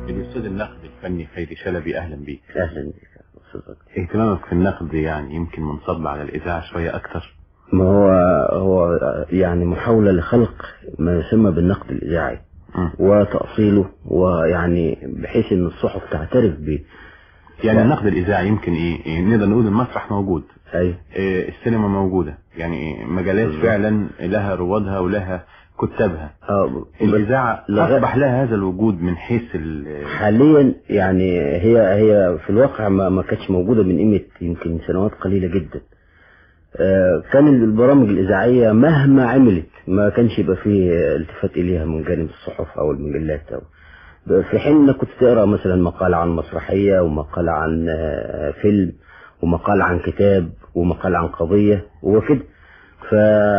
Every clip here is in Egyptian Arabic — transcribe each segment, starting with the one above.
الأستاذ النقد الفني خيري شلبي أهلا بيك اهلا بك أستاذ اهتمامك في النقد يعني يمكن منصب على الإذاعة شوية أكتر ما هو هو يعني محاولة لخلق ما يسمى بالنقد الإذاعي مم. وتأصيله ويعني بحيث ان الصحف تعترف به يعني لا. النقد الإذاعي يمكن إيه إيه، نقدر نقول المسرح موجود اي إيه، السينما موجودة يعني مجالات بالظبط. فعلا لها روادها ولها كتابها اه الإذاعة لغاية- أصبح لها هذا الوجود من حيث ال- حاليا يعني هي هي في الواقع ما, ما كانتش موجودة من قيمة يمكن سنوات قليلة جدا آه، كان البرامج الإذاعية مهما عملت ما كانش يبقى فيه التفات إليها من جانب الصحف أو المجلات أو في حين انك كنت تقرا مثلا مقال عن مسرحيه ومقال عن آه، فيلم ومقال عن كتاب ومقال عن قضيه وكده ف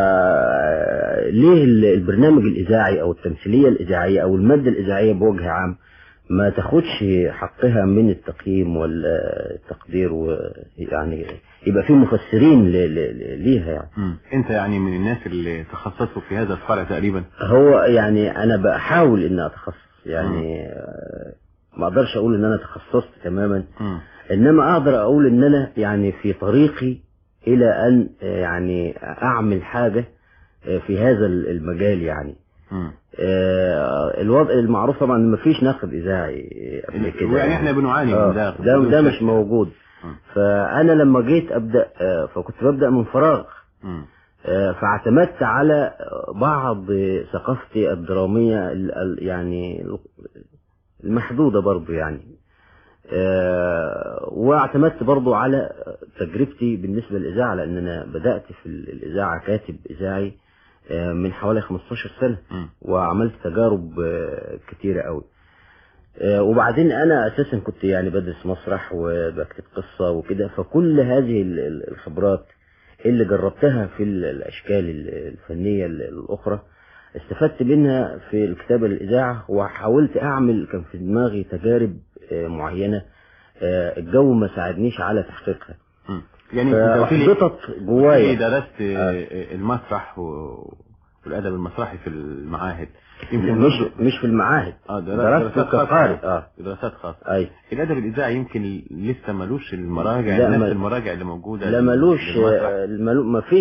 ليه ال- البرنامج الاذاعي او التمثيليه الاذاعيه او الماده الاذاعيه بوجه عام ما تاخدش حقها من التقييم والتقدير ويعني يبقى في مفسرين ل- ل- ليها يعني مم. أنت يعني من الناس اللي تخصصوا في هذا الفرع تقريبا هو يعني انا بحاول ان اتخصص يعني آه، ما اقدرش اقول ان انا تخصصت تماما مم. انما اقدر اقول ان انا يعني في طريقي الى ان آه، يعني اعمل حاجة آه، في هذا المجال يعني مم. آه، الوضع المعروف طبعا ما فيش نقد اذاعي قبل كده ويعني احنا بنعاني آه، من ده ده ده مش موجود مم. فانا لما جيت ابدا آه، فكنت ببدا من فراغ مم. آه، فاعتمدت على بعض ثقافتي الدرامية ال- ال- يعني المحدودة برضو يعني آه، واعتمدت برضو على تجربتي بالنسبة للإذاعة لأن أنا بدأت في الإذاعة كاتب إذاعي آه، من حوالي 15 سنة مم. وعملت تجارب آه، كتيرة قوي آه، وبعدين انا اساسا كنت يعني بدرس مسرح وبكتب قصة وكده فكل هذه ال- ال- الخبرات اللي جربتها في ال- الاشكال ال- الفنية ال- الاخرى استفدت منها في الكتابة للاذاعة وحاولت اعمل كان في دماغي تجارب آه، معينة آه، الجو ما ساعدنيش على تحقيقها مم. يعني انت قلت لي فاحبطت قلت لي جوايا درست آه. المسرح و- والادب المسرحي في المعاهد يمكن مش برضو- مش في المعاهد اه درست درست دراسات خاصة. كقارئ اه دراسات خاصة اي الادب الاذاعي يمكن لسه ملوش المراجع لا، نفس ما- المراجع اللي موجوده لا لل- ملوش للمسرح. آه، ملو- ما فيش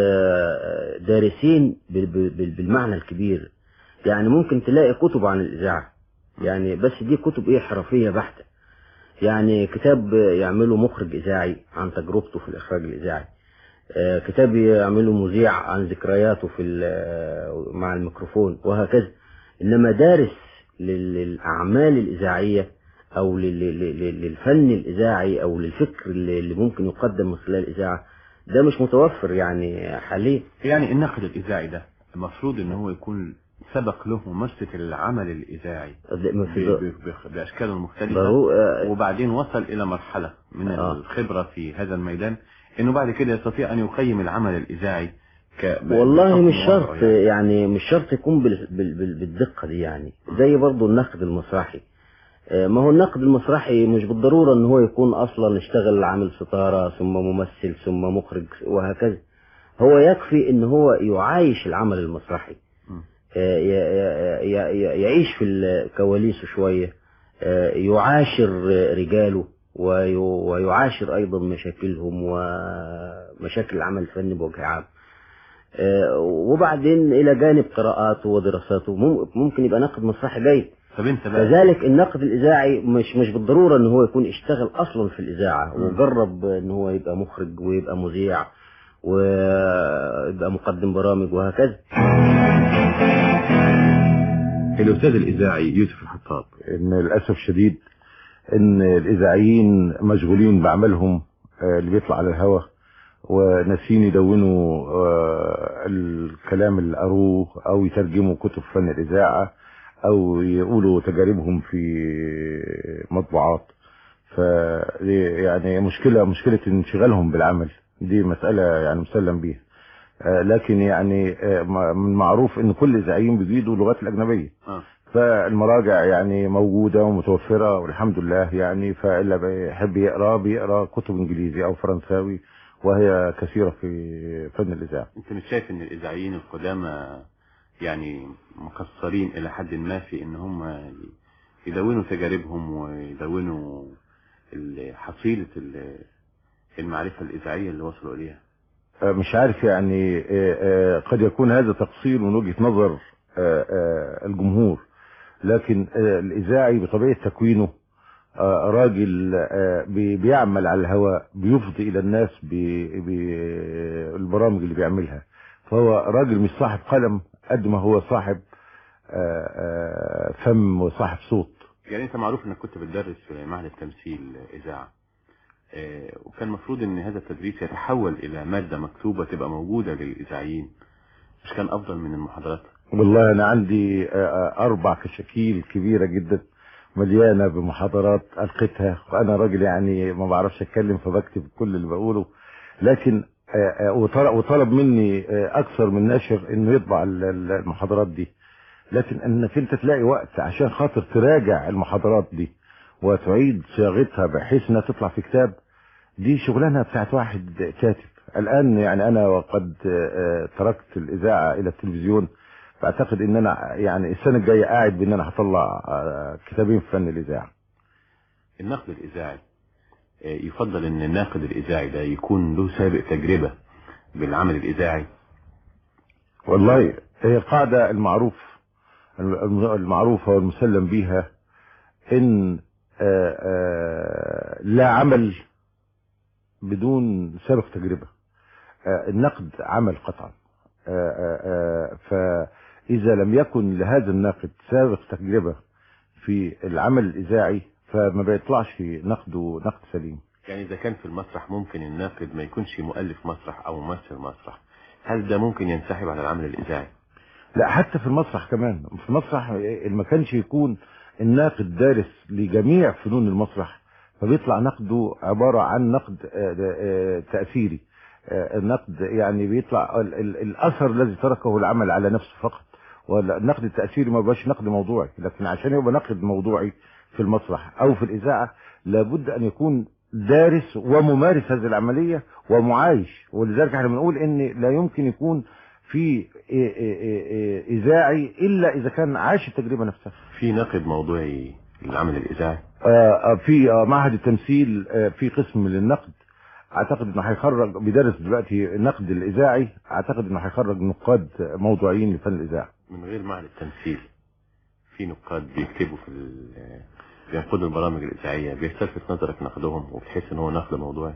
آه، دارسين بال- بال- بالمعنى الكبير يعني ممكن تلاقي كتب عن الإذاعة يعني بس دي كتب ايه حرفية بحتة يعني كتاب يعمله مخرج إذاعي عن تجربته في الإخراج الإذاعي آه، كتاب يعمله مذيع عن ذكرياته في ال- مع الميكروفون وهكذا إنما دارس لل- للأعمال الإذاعية أو لل- لل- لل- للفن الإذاعي أو للفكر اللي اللي ممكن يقدم من خلال الإذاعة ده مش متوفر يعني حاليا يعني النقد الاذاعي ده المفروض ان هو يكون سبق له ممارسه العمل الاذاعي ده ما ب- في ب- ب- باشكاله المختلفه ضرو- آه، وبعدين وصل الى مرحله من آه. الخبره في هذا الميدان انه بعد كده يستطيع ان يقيم العمل الاذاعي ك... والله بحكم مش وضعه شرط يعني. يعني مش شرط يكون بال- بال- بال- بالدقة دي يعني زي برضو النقد المسرحي آه، ما هو النقد المسرحي مش بالضرورة ان هو يكون اصلا اشتغل عامل ستارة ثم ممثل ثم مخرج وهكذا هو يكفي ان هو يعايش العمل المسرحي مم. آه، ي- ي- ي- يعيش في الكواليس شوية آه، يعاشر رجاله وي- ويعاشر ايضا مشاكلهم ومشاكل العمل الفني بوجه عام آه، وبعدين الى جانب قراءاته ودراساته مم- ممكن يبقى نقد مسرحي جيد طب انت بقى كذلك النقد الاذاعي مش مش بالضروره ان هو يكون اشتغل اصلا في الاذاعه مم. وجرب ان هو يبقى مخرج ويبقى مذيع ويبقى مقدم برامج وهكذا الاستاذ الاذاعي يوسف الحطاب ان للاسف شديد ان الاذاعيين مشغولين بعملهم آه، اللي بيطلع على الهواء وناسين يدونوا آه، الكلام اللي قروه او يترجموا كتب فن الاذاعه او يقولوا تجاربهم في مطبوعات ف يعني مشكله مشكله انشغالهم بالعمل دي مساله يعني مسلم بيها آه، لكن يعني آه، من معروف ان كل الاذاعيين بيجيدوا اللغات الاجنبيه اه فالمراجع يعني موجودة ومتوفرة والحمد لله يعني فإلا بيحب يقرأ بيقرأ كتب إنجليزي أو فرنساوي وهي كثيرة في فن الإذاعة انت مش شايف ان الاذاعيين القدامى يعني مقصرين الى حد ما في ان هم يدونوا تجاربهم ويدونوا ال- حصيلة ال- المعرفة الإذاعية اللي وصلوا إليها آه، مش عارف يعني آه، آه، قد يكون هذا تقصير من وجهة نظر آه، آه، الجمهور لكن آه، الإذاعي بطبيعة تكوينه آه، راجل آه، بي- بيعمل على الهواء بيفضي إلى الناس بالبرامج اللي بيعملها فهو راجل مش صاحب قلم قد ما هو صاحب آه، آه، فم وصاحب صوت يعني أنت معروف إنك كنت بتدرس في معهد التمثيل إذاعة آه، وكان المفروض إن هذا التدريس يتحول إلى مادة مكتوبة تبقى موجودة للإذاعيين مش كان أفضل من المحاضرات والله انا عندي آه، آه، اربع كشاكيل كبيره جدا مليانه بمحاضرات القيتها وانا راجل يعني ما بعرفش اتكلم فبكتب كل اللي بقوله لكن آه، آه، وطلب وطلب مني آه، اكثر من ناشر انه يطبع ال- ال- المحاضرات دي لكن انك انت تلاقي وقت عشان خاطر تراجع المحاضرات دي وتعيد صياغتها بحيث انها تطلع في كتاب دي شغلانه بتاعت واحد كاتب الان يعني انا وقد آه، آه، تركت الاذاعه الى التلفزيون فاعتقد ان انا يعني السنه الجايه قاعد بان انا هطلع آه، كتابين في فن الاذاعه النقد الإذاعي آه، يفضل إن الناقد الإذاعي ده يكون له سابق تجربة بالعمل الإذاعي والله هي القاعده المعروف الم- المعروفه والمسلم بيها ان آه، آه، لا عمل بدون سابق تجربه آه، النقد عمل قطعا آه، آه، آه، فاذا لم يكن لهذا الناقد سابق تجربه في العمل الاذاعي فما بيطلعش نقده نقد سليم يعني إذا كان في المسرح ممكن الناقد ما يكونش مؤلف مسرح أو ممثل مسرح هل ده ممكن ينسحب على العمل الإذاعي؟ لا حتى في المسرح كمان في المسرح ما كانش يكون الناقد دارس لجميع فنون المسرح فبيطلع نقده عبارة عن نقد آه، آه، تأثيري آه، النقد يعني بيطلع ال- ال- الأثر الذي تركه العمل على نفسه فقط والنقد التأثيري ما بقاش نقد موضوعي لكن عشان يبقى نقد موضوعي في المسرح أو في الإذاعة لابد أن يكون دارس وممارس هذه العملية ومعايش ولذلك احنا بنقول ان لا يمكن يكون في إيه- إيه- إيه- إذاعي إلا إذا كان عاش التجربة نفسها في ناقد موضوعي للعمل الإذاعي آه، آه، في آه، معهد التمثيل آه، في قسم للنقد اعتقد انه هيخرج بيدرس دلوقتي النقد الاذاعي اعتقد انه هيخرج نقاد موضوعيين لفن الاذاعه من غير معهد التمثيل في نقاد بيكتبوا في ال- بينقدوا البرامج الإذاعية بيستلفت نظرك نقدهم وبتحس إن هو نقد موضوعي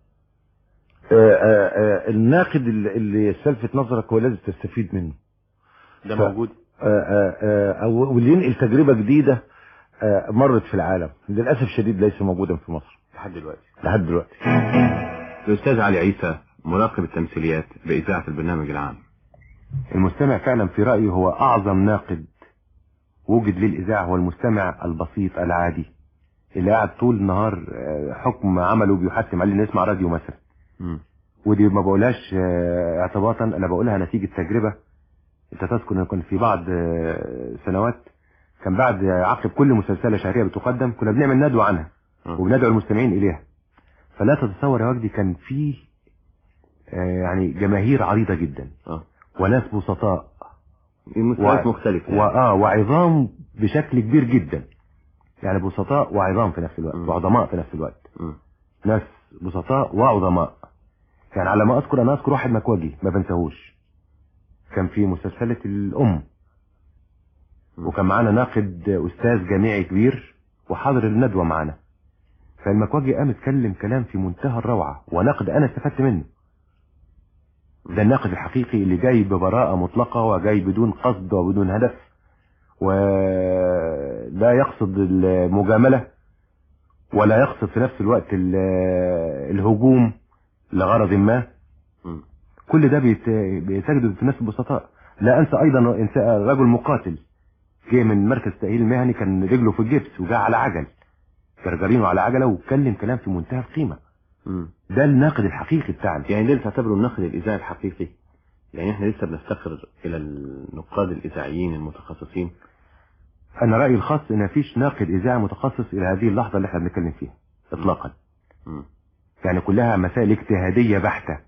آه، آه، آه، الناقد اللي- اللي يستلفت نظرك هو لازم تستفيد منه ده ف- موجود آه، آه، آه، او واللي ينقل تجربه جديده آه، مرت في العالم للاسف الشديد ليس موجودا في مصر لحد دلوقتي لحد دلوقتي الأستاذ علي عيسى مراقب التمثيليات بإذاعة البرنامج العام المستمع فعلا في رأيي هو أعظم ناقد وجد للإذاعة هو المستمع البسيط العادي اللي قاعد طول النهار آه، حكم عمله بيحتم عليه انه يسمع راديو مثلا مم. ودي ما بقولهاش آه، اعتباطا انا بقولها نتيجة تجربة انت تذكر ان كان في بعض آه، سنوات كان بعد عقب كل مسلسلة شهرية بتقدم كنا بنعمل ندوة عنها آه. وبندعو المستمعين اليها فلا تتصور يا وجدي كان في آه، يعني جماهير عريضة جدا اه وناس بسطاء المستويات و- مختلفة واه وعظام بشكل كبير جدا يعني بسطاء وعظام في نفس الوقت مم. وعظماء في نفس الوقت مم. ناس بسطاء وعظماء يعني على ما اذكر انا اذكر واحد مكواجي ما بنساهوش كان في مسلسلة الام وكان معانا ناقد استاذ جامعي كبير وحاضر الندوة معانا فالمكواجي قام اتكلم كلام في منتهى الروعة ونقد انا استفدت منه ده الناقد الحقيقي اللي جاي ببراءة مطلقة وجاي بدون قصد وبدون هدف ولا يقصد المجاملة ولا يقصد في نفس الوقت ال- الهجوم لغرض ما مم. كل ده بيت- بيتجد في الناس البسطاء لا انسى ايضا انسى رجل مقاتل جه من مركز تأهيل مهني كان رجله في الجبس وجاء على عجل جرجرينه على عجلة واتكلم كلام في منتهى القيمة مم. ده الناقد الحقيقي بتاعنا يعني ده تعتبره النقد الإذاعي الحقيقي يعني احنا لسه بنفتقر إلى النقاد الإذاعيين المتخصصين انا رأيي الخاص ان مفيش ناقد اذاعي متخصص الى هذه اللحظة اللي احنا بنتكلم فيها اطلاقا مم. يعني كلها مسائل اجتهادية بحتة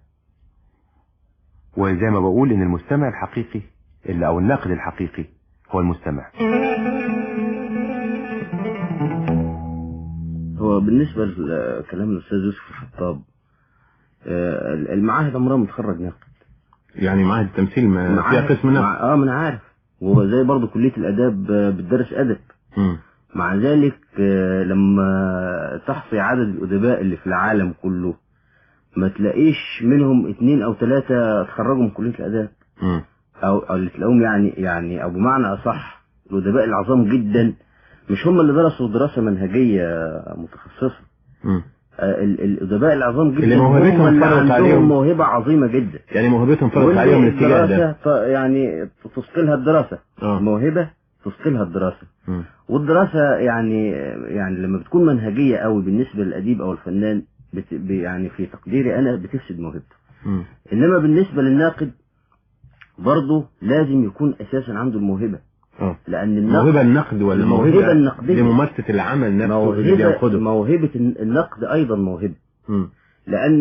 وزي ما بقول ان المستمع الحقيقي اللي او الناقد الحقيقي هو المستمع هو بالنسبة لكلام الأستاذ يوسف الخطاب آه، المعاهد عمرها ما تخرج ناقد يعني معاهد التمثيل ما فيها معاهد- قسم نقد مع- اه ما انا عارف وزي برضه كلية الآداب آه، بتدرس أدب مم. مع ذلك آه، لما تحصي عدد الأدباء اللي في العالم كله ما تلاقيش منهم اتنين أو ثلاثة اتخرجوا من كلية الآداب مم. أو أو اللي تلاقيهم يعني يعني أو بمعنى أصح الأدباء العظام جدا مش هم اللي درسوا دراسة منهجية متخصصة مم. آه، ال- الأدباء العظام جدا اللي موهبتهم هم اللي فرضت عندهم عليهم. موهبة عظيمة جدا يعني موهبتهم فرضت واللي عليهم الاتجاه ده الدراسة ط- يعني تثقلها الدراسة اه موهبة تثقلها الدراسة مم. والدراسة يعني يعني لما بتكون منهجية قوي بالنسبة للأديب أو الفنان بت ب- يعني في تقديري أنا بتفسد موهبته مم. إنما بالنسبة للناقد برضه لازم يكون أساسا عنده الموهبة اه لأن النقد موهبة النقد ولا الموهبة موهبة النقدية. لممارسة العمل نفسه اللي موهبة بينقده موهبة النقد أيضا موهبة مم. لأن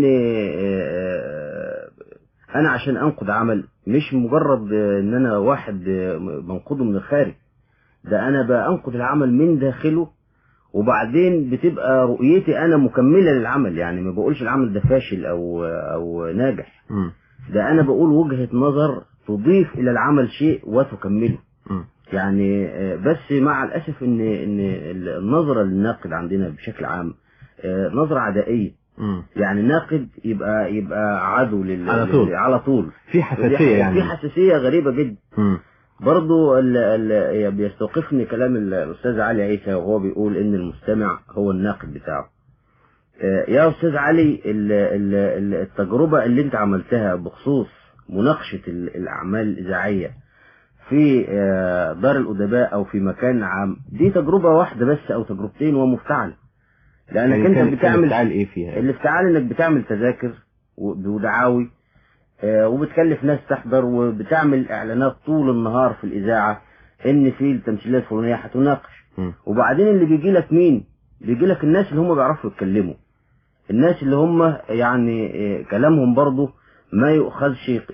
آه، أنا عشان أنقد عمل مش مجرد آه، إن أنا واحد آه، بنقده من الخارج ده أنا بنقد العمل من داخله وبعدين بتبقى رؤيتي أنا مكملة للعمل يعني ما بقولش العمل ده فاشل أو أو ناجح مم. ده أنا بقول وجهة نظر تضيف إلى العمل شيء وتكمله مم. يعني آه، بس مع الأسف إن إن النظرة للناقد عندنا بشكل عام آه، نظرة عدائية مم. يعني ناقد يبقى يبقى عدو لل... على طول. لل- على طول في حساسية يعني في حساسية غريبة جدا مم. برضو ال... ال... بيستوقفني كلام ال- الأستاذ علي عيسى وهو بيقول إن المستمع هو الناقد بتاعه آه، يا أستاذ علي ال... ال... ال- التجربة اللي أنت عملتها بخصوص مناقشة ال- الأعمال الإذاعية في آه، دار الأدباء أو في مكان عام دي تجربة واحدة بس أو تجربتين ومفتعلة لأنك يعني أنت كان- كان بتعمل افتعال ايه فيها الافتعال انك بتعمل تذاكر و- ودعاوي آه، وبتكلف ناس تحضر وبتعمل اعلانات طول النهار في الاذاعه ان في التمثيليه الفلانيه هتناقش مم. وبعدين اللي بيجي لك مين بيجي لك الناس اللي هم بيعرفوا يتكلموا الناس اللي هم يعني آه، كلامهم برضه ما يؤخذش آه،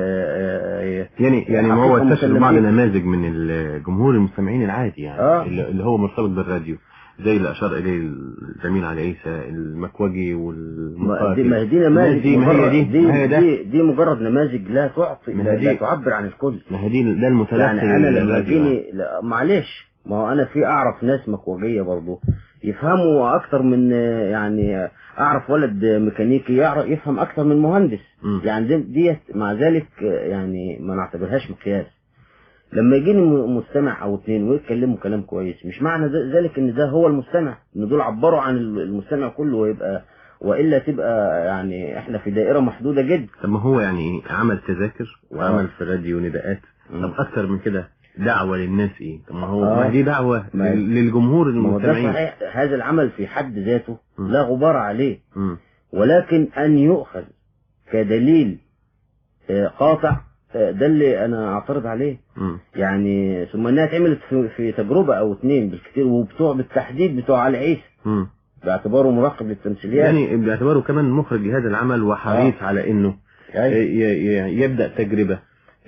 آه، يعني يعني ما هو حقيقة انتشر بعض مسلمين. نماذج من الجمهور المستمعين العادي يعني آه. اللي اللي هو مرتبط بالراديو زي اللي اشار اليه الزميل علي عيسى المكوجي ما دي والمقاتل ما هي دي الناس نماذج دي ما هي مجرد- دي دي, ما هي ده دي, دي مجرد نماذج لا تعطي ما لا, هي دي. لا تعبر عن الكل ما هي دي ده المتلقي يعني انا لما للراديو يعني. جيني لا معلش ما هو انا في اعرف ناس مكوجيه برضو يفهموا اكتر من يعني اعرف ولد ميكانيكي يعرف يفهم اكتر من مهندس مم. يعني دي- ديت مع ذلك يعني ما نعتبرهاش مقياس لما يجيني م- مستمع او اتنين ويتكلموا كلام كويس مش معنى ذ- ذلك ان ده هو المستمع ان دول عبروا عن المستمع كله ويبقى والا تبقى يعني احنا في دائره محدوده جدا طب ما هو يعني ايه عمل تذاكر وعمل في الراديو نداءات مم. طب اكتر من كده دعوة للناس ايه طب ما هو آه. ما دي دعوة ما- لل- للجمهور ما هو ده المستمعين صحيح هذا العمل في حد ذاته مم. لا غبار عليه مم. ولكن أن يؤخذ كدليل آه، قاطع آه، ده اللي أنا أعترض عليه مم. يعني ثم أنها اتعملت في, في تجربة أو اتنين بالكثير وبتوع بالتحديد بتوع علي عيسى مم. باعتباره مراقب للتمثيليات يعني باعتباره كمان مخرج لهذا العمل وحريص آه. على انه أيوة. ي- ي- يبدأ تجربة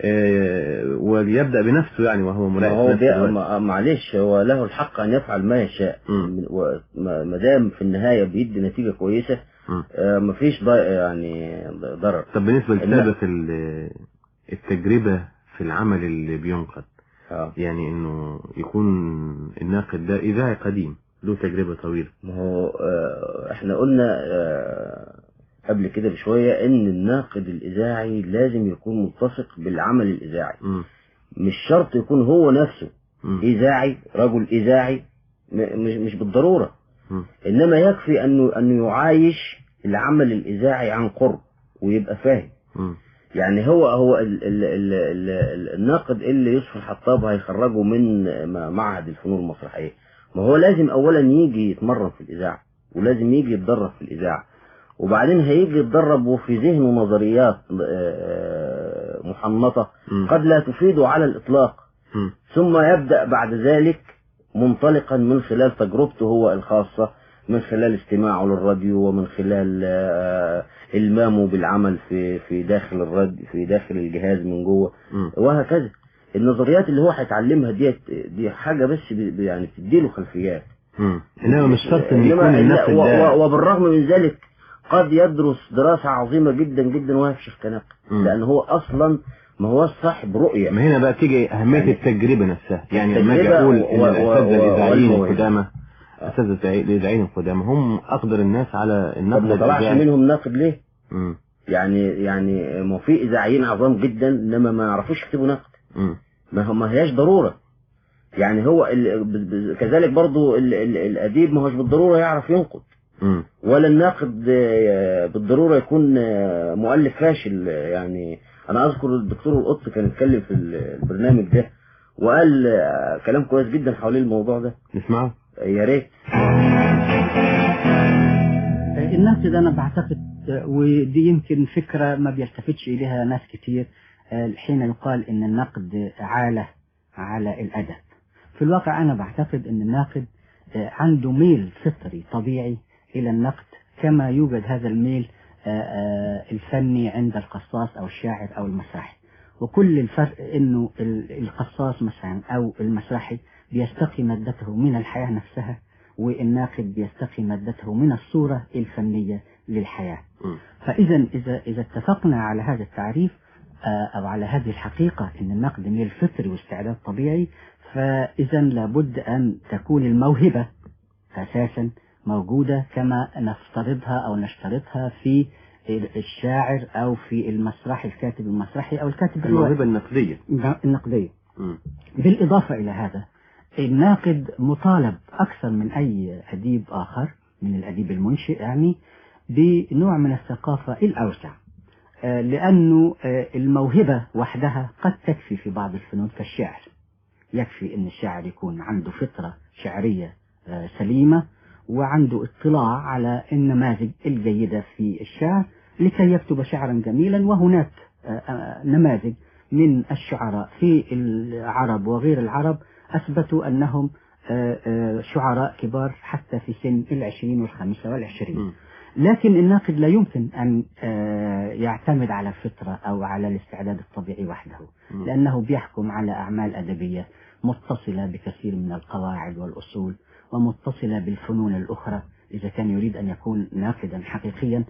آه، وليبدأ بنفسه يعني وهو ما مراقب هو في نفس بي... الوقت. ما- معلش هو له الحق أن يفعل ما يشاء مم. ما دام في النهاية بيدي نتيجة كويسة مم. آه، مفيش ضي... يعني ضرر طب بالنسبة لا. لسابق ال- التجربة في العمل اللي بينقد اه يعني انه يكون الناقد ده اذاعي قديم له تجربة طويلة ما هو آه، احنا قلنا آه، قبل كده بشوية ان الناقد الاذاعي لازم يكون متسق بالعمل الاذاعي مم. مش شرط يكون هو نفسه مم. اذاعي رجل اذاعي م- مش مش بالضرورة مم. انما يكفي انه انه يعايش العمل الاذاعي عن قرب ويبقى فاهم مم. يعني هو هو ال ال ال ال ال الناقد اللي يوسف الحطاب هيخرجه من م- معهد الفنون المسرحيه ما هو لازم اولا يجي يتمرن في الاذاعه ولازم يجي يتدرب في الاذاعه وبعدين هيجي يتدرب وفي ذهنه نظريات آه، محنطه مم. قد لا تفيده على الاطلاق مم. ثم يبدا بعد ذلك منطلقا من خلال تجربته هو الخاصه من خلال استماعه للراديو ومن خلال آه، المامه بالعمل في في داخل الراديو في داخل الجهاز من جوه مم. وهكذا النظريات اللي هو هيتعلمها ديت دي حاجه بس ب- ب- يعني بتديله خلفيات مم. انما مش شرط ان يكون إنما النقد و- ده و- وبالرغم من ذلك قد يدرس دراسة عظيمة جدا جدا ويفشخ كناقد مم. لأن هو أصلا ما هو صاحب رؤية ما هنا بقى تيجي أهمية يعني التجربة نفسها يعني لما أجي التجربة أقول و- إن و- الأساتذة و- الإذاعيين والموهبة. القدامى أساتذة الإذاعيين القدامى هم أقدر الناس على طب النقد ما طلعش الإذاعي. منهم ناقد ليه؟ مم. يعني يعني ما في إذاعيين عظام جدا إنما ما يعرفوش يكتبوا نقد مم. ما هو ما هياش ضرورة يعني هو ال... ب- ب- كذلك برضو ال... ال... الأديب ما هوش بالضرورة يعرف ينقد مم. ولا الناقد آه، بالضرورة يكون آه، مؤلف فاشل آه، يعني أنا أذكر الدكتور القط كان اتكلم في ال- البرنامج ده وقال آه، كلام كويس جدا حوالين الموضوع ده نسمعه آه، يا ريت النقد ده انا بعتقد آه، ودي يمكن فكره ما بيلتفتش اليها ناس كتير آه، حين يقال ان النقد عاله على الادب في الواقع انا بعتقد ان الناقد آه، عنده ميل فطري طبيعي الى النقد كما يوجد هذا الميل آه، آه، الفني عند القصاص او الشاعر او المسرحي وكل الفرق انه ال- القصاص مثلا او المسرحي بيستقي مادته من الحياه نفسها والناقد بيستقي مادته من الصورة الفنية للحياة مم. فإذا إذا إذا اتفقنا على هذا التعريف آه، أو على هذه الحقيقة أن النقد ميل فطري واستعداد طبيعي فإذا لابد أن تكون الموهبة أساسا موجودة كما نفترضها أو نشترطها في الشاعر أو في المسرح الكاتب المسرحي أو الكاتب الموهبة النقدية النقدية مم. بالإضافة إلى هذا الناقد مطالب أكثر من أي أديب آخر من الأديب المنشئ يعني بنوع من الثقافة الأوسع آه، لأنه آه، الموهبة وحدها قد تكفي في بعض الفنون كالشعر يكفي أن الشاعر يكون عنده فطرة شعرية آه، سليمة وعنده اطلاع على النماذج الجيدة في الشعر لكي يكتب شعرا جميلا وهناك آه، آه، نماذج من الشعراء في العرب وغير العرب أثبتوا أنهم آه، آه، شعراء كبار حتى في سن العشرين والخامسة والعشرين مم. لكن الناقد لا يمكن أن آه، يعتمد على الفطرة أو على الاستعداد الطبيعي وحده مم. لأنه بيحكم على أعمال أدبية متصلة بكثير من القواعد والأصول ومتصلة بالفنون الأخرى إذا كان يريد أن يكون ناقدا حقيقيا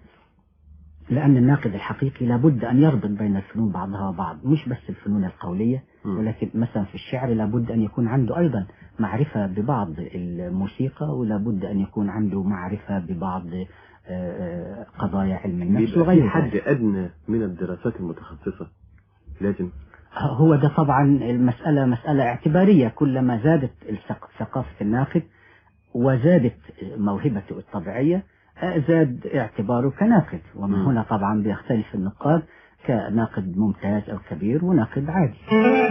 لأن الناقد الحقيقي لابد أن يربط بين الفنون بعضها وبعض مش بس الفنون القولية مم. ولكن مثلا في الشعر لابد أن يكون عنده أيضا معرفة ببعض الموسيقى ولابد أن يكون عنده معرفة ببعض آه، آه، قضايا علم النفس بيبقى في وغير حد ذلك أدنى من الدراسات المتخصصة لازم هو ده طبعا المسألة مسألة اعتبارية كلما زادت الثق- ثقافة الناقد وزادت موهبته الطبيعية آه، زاد اعتباره كناقد ومن مم. هنا طبعا بيختلف النقاد كناقد ممتاز أو كبير وناقد عادي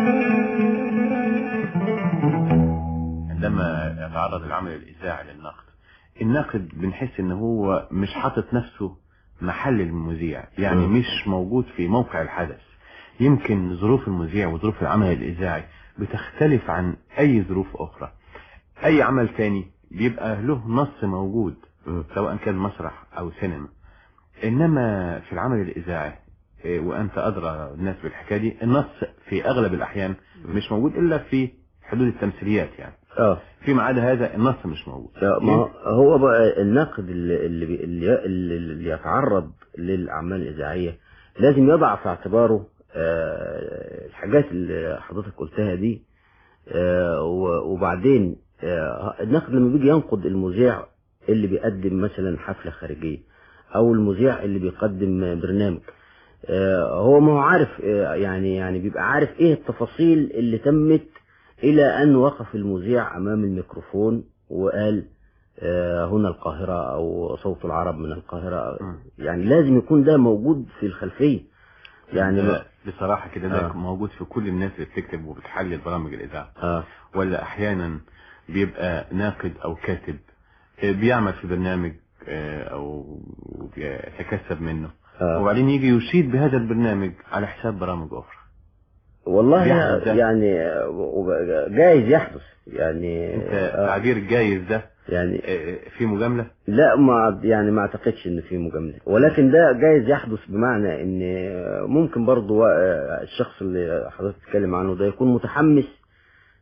عندما يتعرض العمل الإذاعي للنقد الناقد بنحس ان هو مش حاطط نفسه محل المذيع يعني مم. مش موجود في موقع الحدث يمكن ظروف المذيع وظروف العمل الإذاعي بتختلف عن أي ظروف أخرى أي عمل تاني بيبقى له نص موجود مم. سواء كان مسرح أو سينما إنما في العمل الإذاعي إيه، وأنت أدرى الناس بالحكاية دي النص في أغلب الأحيان مش موجود إلا في حدود التمثيليات يعني اه فيما عدا هذا النص مش موجود لا، ما هو بقى الناقد اللي اللي بي- اللي, اللي, اللي يتعرض للأعمال الإذاعية لازم يضع في اعتباره آه، الحاجات اللي حضرتك قلتها دي آه، و- وبعدين آه، الناقد لما بيجي ينقد المذيع اللي بيقدم مثلا حفلة خارجية أو المذيع اللي بيقدم برنامج آه، هو ما هو عارف آه، يعني يعني بيبقى عارف ايه التفاصيل اللي تمت الى ان وقف المذيع امام الميكروفون وقال آه، هنا القاهرة او صوت العرب من القاهرة مم. يعني لازم يكون ده موجود في الخلفية يعني ده ما- بصراحة كده ده آه. موجود في كل الناس اللي بتكتب وبتحلل برامج الإذاعة اه ولا أحيانا بيبقى ناقد أو كاتب آه، بيعمل في برنامج آه، أو بيتكسب منه آه. وبعدين يجي يشيد بهذا البرنامج على حساب برامج أخرى والله بيحدث ده. يعني آه، وب- جايز يحدث يعني أنت آه، تعبير جايز ده يعني آه، في مجاملة لا ما يعني ما اعتقدش ان في مجامله ولكن ده جايز يحدث بمعنى ان ممكن برضو آه، الشخص اللي حضرتك بتتكلم عنه ده يكون متحمس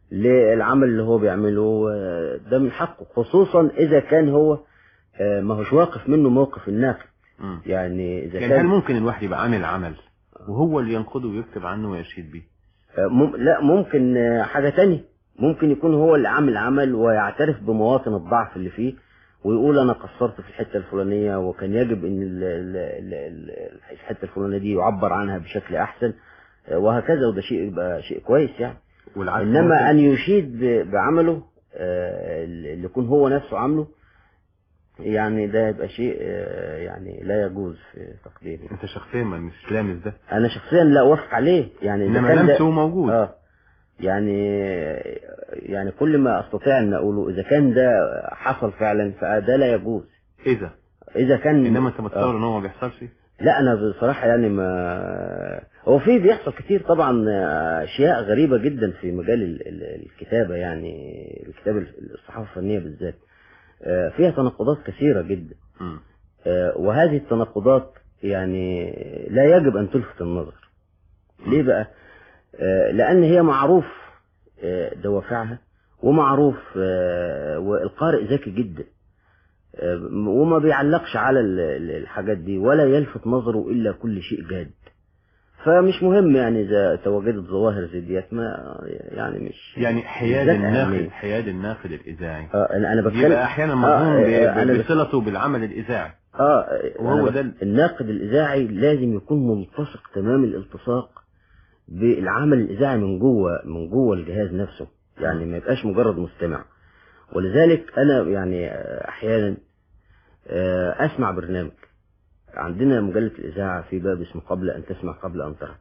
للعمل اللي هو بيعمله آه، ده من حقه خصوصا اذا كان هو آه، ما هوش واقف منه موقف الناقد مم. يعني اذا يعني هل كان ممكن الواحد يبقى عامل عمل وهو اللي ينقده ويكتب عنه ويشيد بيه آه، مم... لا ممكن آه، حاجة تانية ممكن يكون هو اللي عامل عمل ويعترف بمواطن الضعف اللي فيه ويقول انا قصرت في الحتة الفلانية وكان يجب ان ال- ال- ال- ال- الحتة الفلانية دي يعبر عنها بشكل احسن آه، وهكذا وده شيء يبقى شيء كويس يعني والعكس انما ممكن- ان يشيد ب- بعمله آه، اللي يكون هو نفسه عامله يعني ده يبقى شيء آه، يعني لا يجوز في تقديري انت شخصيا ما مش لامس ده انا شخصيا لا اوافق عليه يعني إذا انما كان ده- لمسه موجود اه يعني يعني كل ما استطيع ان اقوله اذا كان ده حصل فعلا فده لا يجوز اذا اذا كان انما انت متصور آه. ان هو ما بيحصلش لا انا بصراحه يعني ما هو في بيحصل كتير طبعا اشياء غريبه جدا في مجال ال- ال- الكتابه يعني الكتابه الصحافه الفنيه بالذات آه، فيها تناقضات كثيره جدا مم. آه، وهذه التناقضات يعني لا يجب أن تلفت النظر ليه بقى آه، لأن هي معروف آه، دوافعها ومعروف آه، والقارئ ذكي جدا آه، وما بيعلقش على ال- ال- الحاجات دي ولا يلفت نظره إلا كل شيء جاد فمش مهم يعني إذا تواجدت ظواهر زي ديت ما يعني مش يعني حياد ذات الناقد أهمية. حياد الناقد الاذاعي اه انا أنا بتكلم يبقى احيانا مظلوم آه، ب- آه، أنا ب- بت- بصلته بالعمل الاذاعي اه وهو وهو ده ده ال- الناقد الاذاعي لازم يكون ملتصق تمام الالتصاق بالعمل الاذاعي من جوه من جوه الجهاز نفسه يعني ما يبقاش مجرد مستمع ولذلك انا يعني آه، احيانا آه، اسمع برنامج عندنا مجله الاذاعه في باب اسمه قبل ان تسمع قبل ان ترى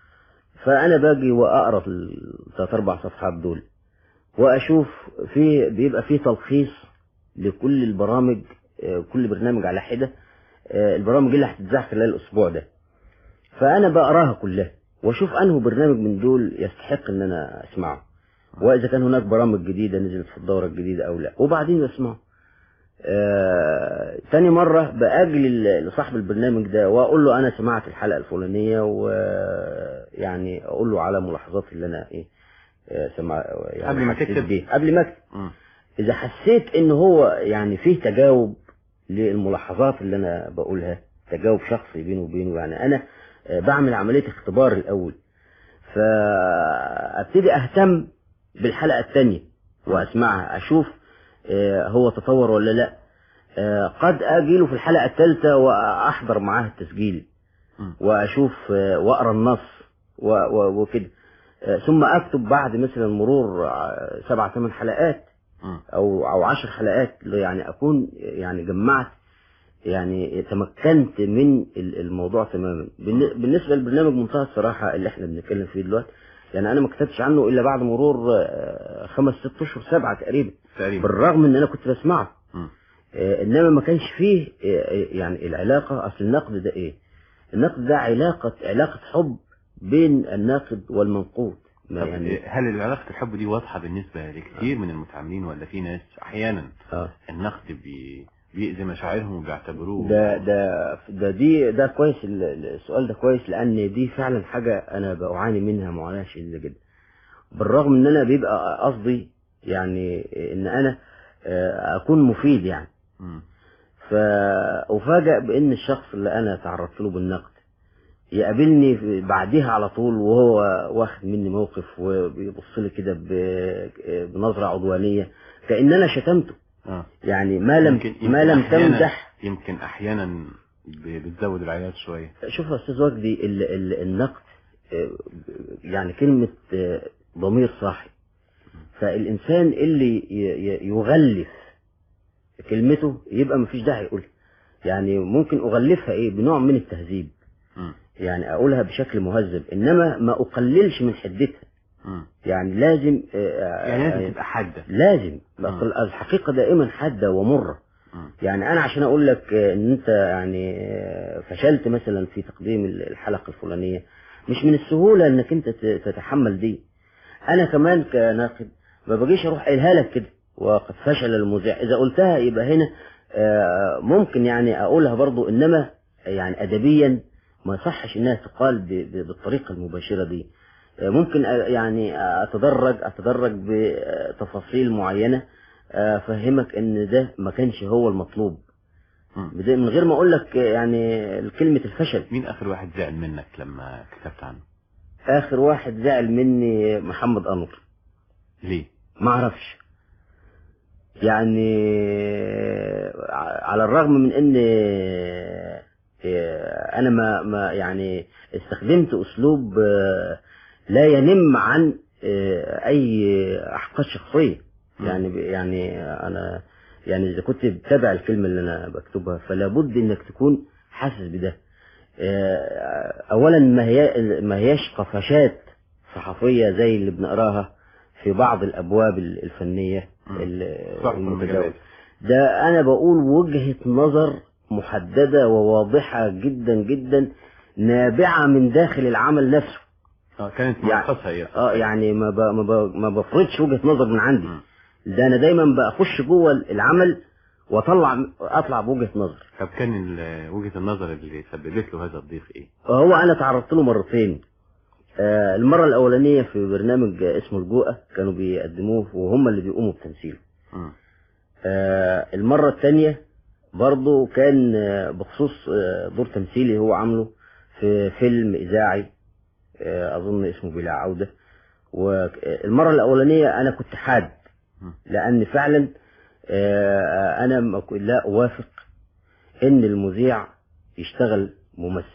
فانا باجي واقرا الثلاث اربع صفحات دول واشوف في بيبقى في تلخيص لكل البرامج آه، كل برنامج على حده آه، البرامج اللي هتتذاع خلال الاسبوع ده فانا بقراها كلها واشوف انه برنامج من دول يستحق ان انا اسمعه واذا كان هناك برامج جديده نزلت في الدوره الجديده او لا وبعدين بسمعه آه، تاني مرة بأجل لصاحب البرنامج ده وأقول له أنا سمعت الحلقة الفلانية ويعني أقول له على ملاحظاتي اللي أنا إيه آه، سمع يعني قبل ما حسيت تكتب؟ بيها. قبل ما أكتب مم. إذا حسيت إن هو يعني فيه تجاوب للملاحظات اللي أنا بقولها تجاوب شخصي بينه وبينه يعني أنا آه، بعمل عملية اختبار الأول فأبتدي أهتم بالحلقة الثانية وأسمعها أشوف آه، هو تطور ولا لا آه، قد أجيله في الحلقة الثالثة وأحضر معاه التسجيل مم. وأشوف آه، وأقرأ النص و- و- وكده آه، ثم أكتب بعد مثلا مرور آه، سبع ثمان حلقات مم. او او عشر حلقات يعني اكون يعني جمعت يعني تمكنت من ال- الموضوع تماما بالن- بالنسبه للبرنامج منتهى الصراحه اللي احنا بنتكلم فيه دلوقتي يعني انا ما كتبتش عنه الا بعد مرور آه، خمس ست اشهر سبعه تقريبا تقريبا بالرغم ان انا كنت بسمعه مم. آه، انما ما كانش فيه آه، يعني العلاقه اصل النقد ده ايه النقد ده علاقه علاقه حب بين الناقد والمنقود ما طب يعني هل علاقة الحب دي واضحة بالنسبة لكثير من المتعاملين ولا في ناس أحيانا اه النقد بي... بيأذي مشاعرهم وبيعتبروه ده ده ده دي ده كويس ال- ال- السؤال ده كويس لان دي فعلا حاجه انا بعاني منها معاناه شديده جدا بالرغم ان انا بيبقى قصدي يعني ان انا آه، اكون مفيد يعني مم. فأفاجأ بأن الشخص اللي أنا تعرضت له بالنقد يقابلني في- بعديها على طول وهو واخد مني موقف وبيبص لي كده ب- بنظرة عدوانية كأن أنا شتمته آه. يعني ما لم يمكن ما لم أحياناً- تمدح يمكن أحيانا ب- بتزود العياط شوية شوف يا استاذ وجدي ال- ال- النقد آه، يعني كلمة آه، ضمير صاحي فالإنسان اللي ي- ي- يغلف كلمته يبقى مفيش داعي يقولها يعني ممكن أغلفها إيه بنوع من التهذيب مم. يعني أقولها بشكل مهذب إنما ما أقللش من حدتها مم. يعني لازم آه، يعني آه، لازم تبقى حادة لازم مم. أصل الحقيقة دائما حادة ومرة مم. يعني انا عشان اقول لك آه، ان انت يعني آه، فشلت مثلا في تقديم الحلقه الفلانيه مش من السهوله انك انت ت- تتحمل دي انا كمان كناقد ما بجيش اروح قايلها لك كده وقد فشل المذيع اذا قلتها يبقى هنا آه، ممكن يعني اقولها برضو انما يعني ادبيا ما يصحش انها تقال ب- ب- بالطريقه المباشره دي آه، ممكن أ- يعني اتدرج اتدرج بتفاصيل معينه آه، افهمك ان ده ما كانش هو المطلوب مم. بد- من غير ما اقول لك يعني كلمه الفشل مين اخر واحد زعل منك لما كتبت عنه اخر واحد زعل مني محمد انور ليه ما اعرفش يعني ع- على الرغم من ان آه، انا ما ما يعني استخدمت اسلوب آه، لا ينم عن آه، اي احقاد شخصيه مم. يعني يعني انا يعني اذا كنت بتابع الكلمه اللي انا بكتبها فلا بد انك تكون حاسس بده آه، اولا ما هي ما هياش قفشات صحفيه زي اللي بنقراها في بعض الابواب ال- الفنيه مم. ال- صح المتداولة. ده انا بقول وجهه نظر محدده وواضحه جدا جدا نابعه من داخل العمل نفسه اه كانت يعني- ملخصها هي اه يعني ما ب... ما, ب... ما بفرضش وجهه نظر من عندي مم. ده انا دايما بخش جوه العمل واطلع اطلع بوجهه نظر طب كان ال- وجهة النظر اللي سببت له هذا الضيق ايه؟ هو انا تعرضت له مرتين آه، المره الاولانيه في برنامج اسمه الجوءه كانوا بيقدموه وهم اللي بيقوموا بتمثيله مم. آه، المره الثانيه برضه كان آه، بخصوص آه، دور تمثيلي هو عامله في فيلم اذاعي آه، اظن اسمه بلا عوده والمره الاولانيه انا كنت حاد مم. لان فعلا آه، انا ما ك- لا اوافق ان المذيع يشتغل ممثل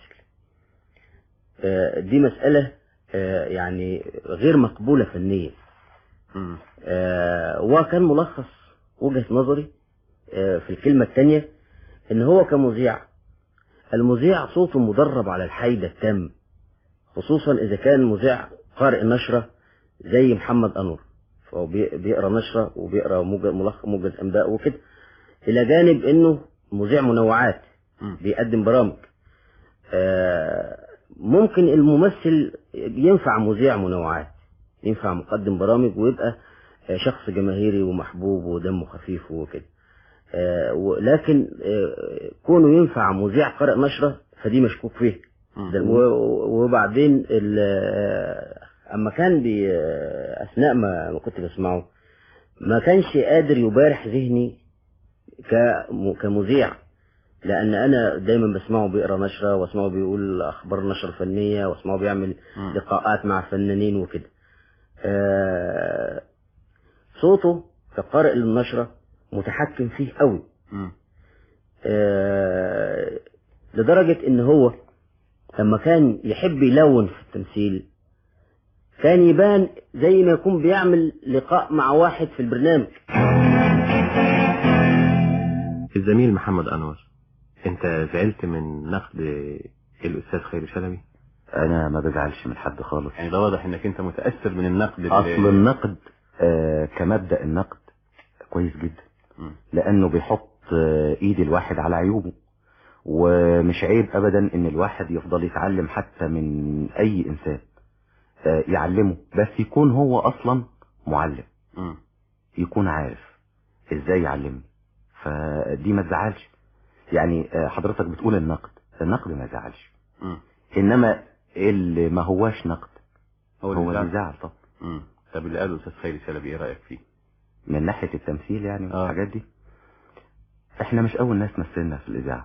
آه، دي مسألة آه، يعني غير مقبولة فنيا مم. آه، وكان ملخص وجهة نظري آه، في الكلمة الثانية ان هو كمذيع المذيع صوته مدرب على الحيدة التام خصوصا اذا كان مذيع قارئ نشرة زي محمد انور فهو بي- بيقرا نشرة وبيقرا موجز ملخص موجز انباء وكده الى جانب انه مذيع منوعات مم. بيقدم برامج آه، ممكن الممثل ينفع مذيع منوعات ينفع مقدم برامج ويبقى آه، شخص جماهيري ومحبوب ودمه خفيف وكده آه، و- لكن آه، كونه ينفع مذيع قارئ نشرة فدي مشكوك فيه مم. ده- و- وبعدين ال- آه، اما كان بي آه، اثناء ما ما كنت بسمعه ما كانش قادر يبارح ذهني كم- كمذيع لان انا دايما بسمعه بيقرا نشره واسمعه بيقول اخبار نشر فنيه واسمعه بيعمل مم. لقاءات مع فنانين وكده آه، صوته كقارئ للنشره متحكم فيه قوي مم. آه، لدرجة ان هو لما كان يحب يلون في التمثيل كان يبان زي ما يكون بيعمل لقاء مع واحد في البرنامج الزميل محمد انور انت زعلت من نقد الاستاذ خير شلبي انا ما بزعلش من حد خالص يعني ده واضح انك انت متاثر من النقد اللي- اصل النقد آه كمبدأ النقد كويس جدا مم. لانه بيحط آه ايد الواحد على عيوبه ومش عيب ابدا ان الواحد يفضل يتعلم حتى من اي انسان آه يعلمه بس يكون هو اصلا معلم مم. يكون عارف ازاي يعلمني فدي ما تزعلش يعني آه حضرتك بتقول النقد النقد ما يزعلش مم. انما اللي ما هواش نقد هو هو اللي اللي زعل. يزعل طبعا مم. طب اللي قاله الاستاذ خير شلبي ايه رايك فيه؟ من ناحية التمثيل يعني آه. والحاجات دي احنا مش اول ناس مثلنا في الاذاعة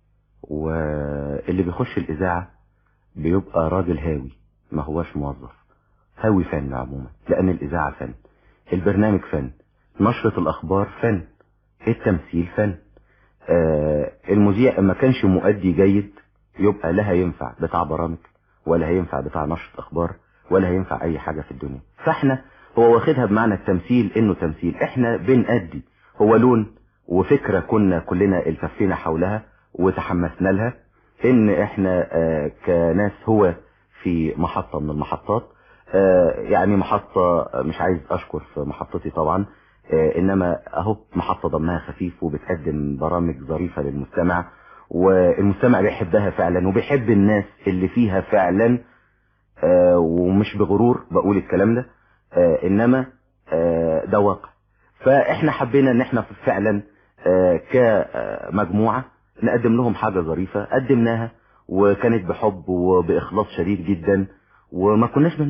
واللي بيخش الاذاعة بيبقى راجل هاوي ما هواش موظف هاوي فن عموما لان الاذاعة فن البرنامج فن نشرة الاخبار فن التمثيل فن آه المذيع ما كانش مؤدي جيد يبقى لا هينفع بتاع برامج ولا هينفع بتاع نشرة اخبار ولا هينفع اي حاجة في الدنيا فاحنا هو واخدها بمعنى التمثيل انه تمثيل احنا بنأدي هو لون وفكرة كنا كلنا التفينا حولها وتحمسنا لها ان احنا آه كناس هو في محطة من المحطات آه يعني محطة مش عايز اشكر في محطتي طبعا آه انما اهو محطة دمها خفيف وبتقدم برامج ظريفة للمستمع والمستمع بيحبها فعلا وبيحب الناس اللي فيها فعلا آه ومش بغرور بقول الكلام ده آه انما آه ده واقع فاحنا حبينا ان احنا فعلا آه كمجموعة نقدم لهم حاجة ظريفة قدمناها وكانت بحب وبإخلاص شديد جدا وما كناش بنمثل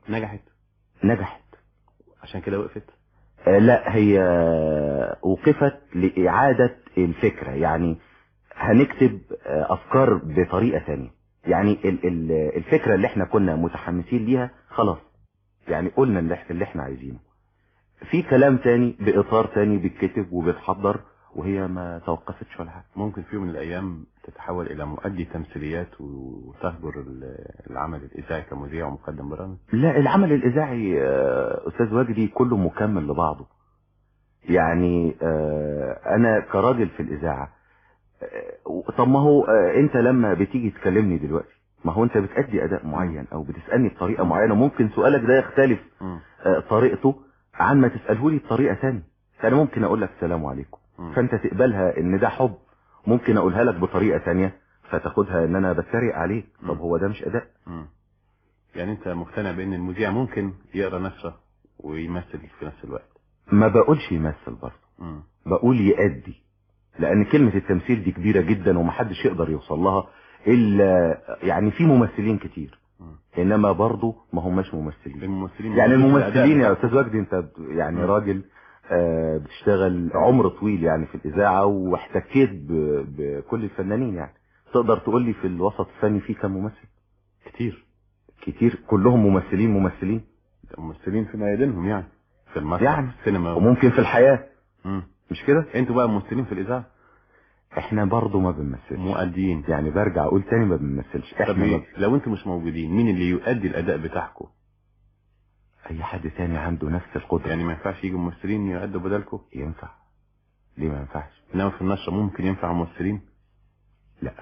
نجحت نجحت عشان كده وقفت آه، لا هي وقفت لإعادة الفكرة يعني هنكتب آه، أفكار بطريقة تانية يعني ال- ال- الفكرة اللي احنا كنا متحمسين ليها خلاص يعني قلنا اللي احنا, اللي احنا عايزينه في كلام تاني بإطار تاني بيتكتب وبيتحضر وهي ما توقفتش ولا حاجة ممكن في يوم من الايام تتحول الى مؤدي تمثيليات وتهجر ال- العمل الاذاعي كمذيع ومقدم برامج لا العمل الإذاعي آه، أستاذ وجدي كله مكمل لبعضه يعني آه، أنا كراجل في الإذاعة آه، طب ما هو آه، أنت لما بتيجي تكلمني دلوقتي ما هو أنت بتأدي أداء معين أو بتسألني بطريقة معينة ممكن سؤالك ده يختلف مم. آه، طريقته عن ما تسأله لي بطريقة ثانيه أنا ممكن أقول لك السلام عليكم مم. فأنت تقبلها إن ده حب ممكن أقولها لك بطريقة ثانيه فتاخدها إن أنا بتريق عليك طب مم. هو ده مش أداء مم. يعني انت مقتنع بان المذيع ممكن يقرا نشره ويمثل في نفس الوقت ما بقولش يمثل برضه مم. بقول يأدي لأن كلمة التمثيل دي كبيرة جدا ومحدش يقدر يوصل لها إلا يعني في ممثلين كتير مم. إنما برضه ما هماش ممثلين الممثلين يعني موجودين في الأداء الممثلين يا بتاعهم. أستاذ وجدي أنت ب- يعني مم. راجل آه، بتشتغل عمر طويل يعني في الإذاعة واحتكيت ب- بكل الفنانين يعني تقدر تقول لي في الوسط الفني في كم ممثل كتير كتير كلهم ممثلين ممثلين ممثلين في ميادينهم يعني في المسرح يعني. في السينما وممكن في الحياة مم. مش كده انتوا بقى ممثلين في الاذاعه احنا برضه ما بنمثلش مؤديين يعني برجع اقول تاني ما بنمثلش طب احنا ما ايه لو انتوا مش موجودين مين اللي يؤدي الاداء بتاعكم اي حد تاني عنده نفس القدرة يعني ما ينفعش يجوا ممثلين يؤدوا بدلكم ينفع ليه ما ينفعش انما في النشره ممكن ينفع ممثلين لا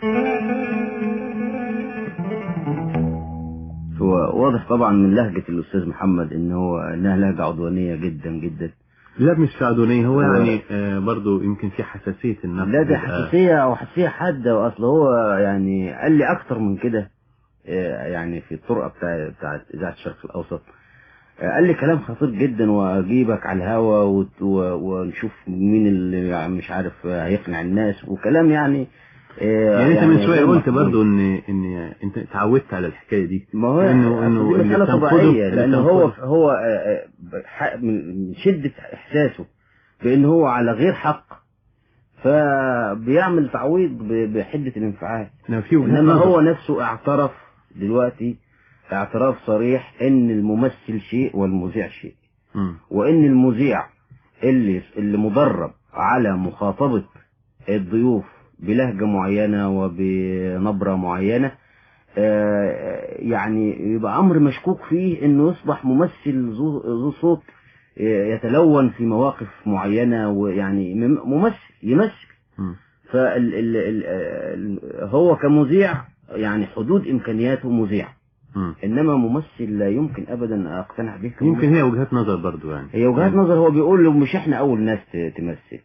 هو واضح طبعا من لهجة الأستاذ محمد إن هو إنها لهجة عدوانية جدا جدا لا مش سعدونية هو هو- يعني آه برضو يمكن في حساسية النقد لا ده بيبقى- حساسية أو حساسية حادة وأصل هو يعني قال لي أكتر من كده آه، يعني في الطرقة بتاع بتاعت إذاعة الشرق الأوسط آه، قال لي كلام خطير جدا وأجيبك على الهوا وت- و- ونشوف مين اللي يعني مش عارف آه، هيقنع الناس وكلام يعني آه، يعني انت من شوية غير قلت مقبول. برضو ان ان انت اتعودت على الحكاية دي ما هو إنه- إنه دي اللي مسألة تنقده- طبيعية اللي لأن هو تنقده. هو آه، آه، ح- من شدة إحساسه بأن هو على غير حق فبيعمل تعويض ب- بحدة الانفعال انما في وجهات إنما نظر. هو نفسه اعترف دلوقتي اعتراف صريح إن الممثل شيء والمذيع شيء مم. وإن المذيع اللي اللي مدرب على مخاطبة الضيوف بلهجة معينة وبنبرة معينة آه، يعني يبقى أمر مشكوك فيه إنه يصبح ممثل ذو ذو صوت آه، يتلون في مواقف معينة ويعني مم- ممثل يمثل مم. فال ال ال ال هو كمذيع يعني حدود إمكانياته مذيع مم. إنما ممثل لا يمكن أبدا أقتنع به كممثل. يمكن هي وجهات نظر برضو يعني هي وجهات نظر هو بيقول له مش احنا اول ناس ت- تمثل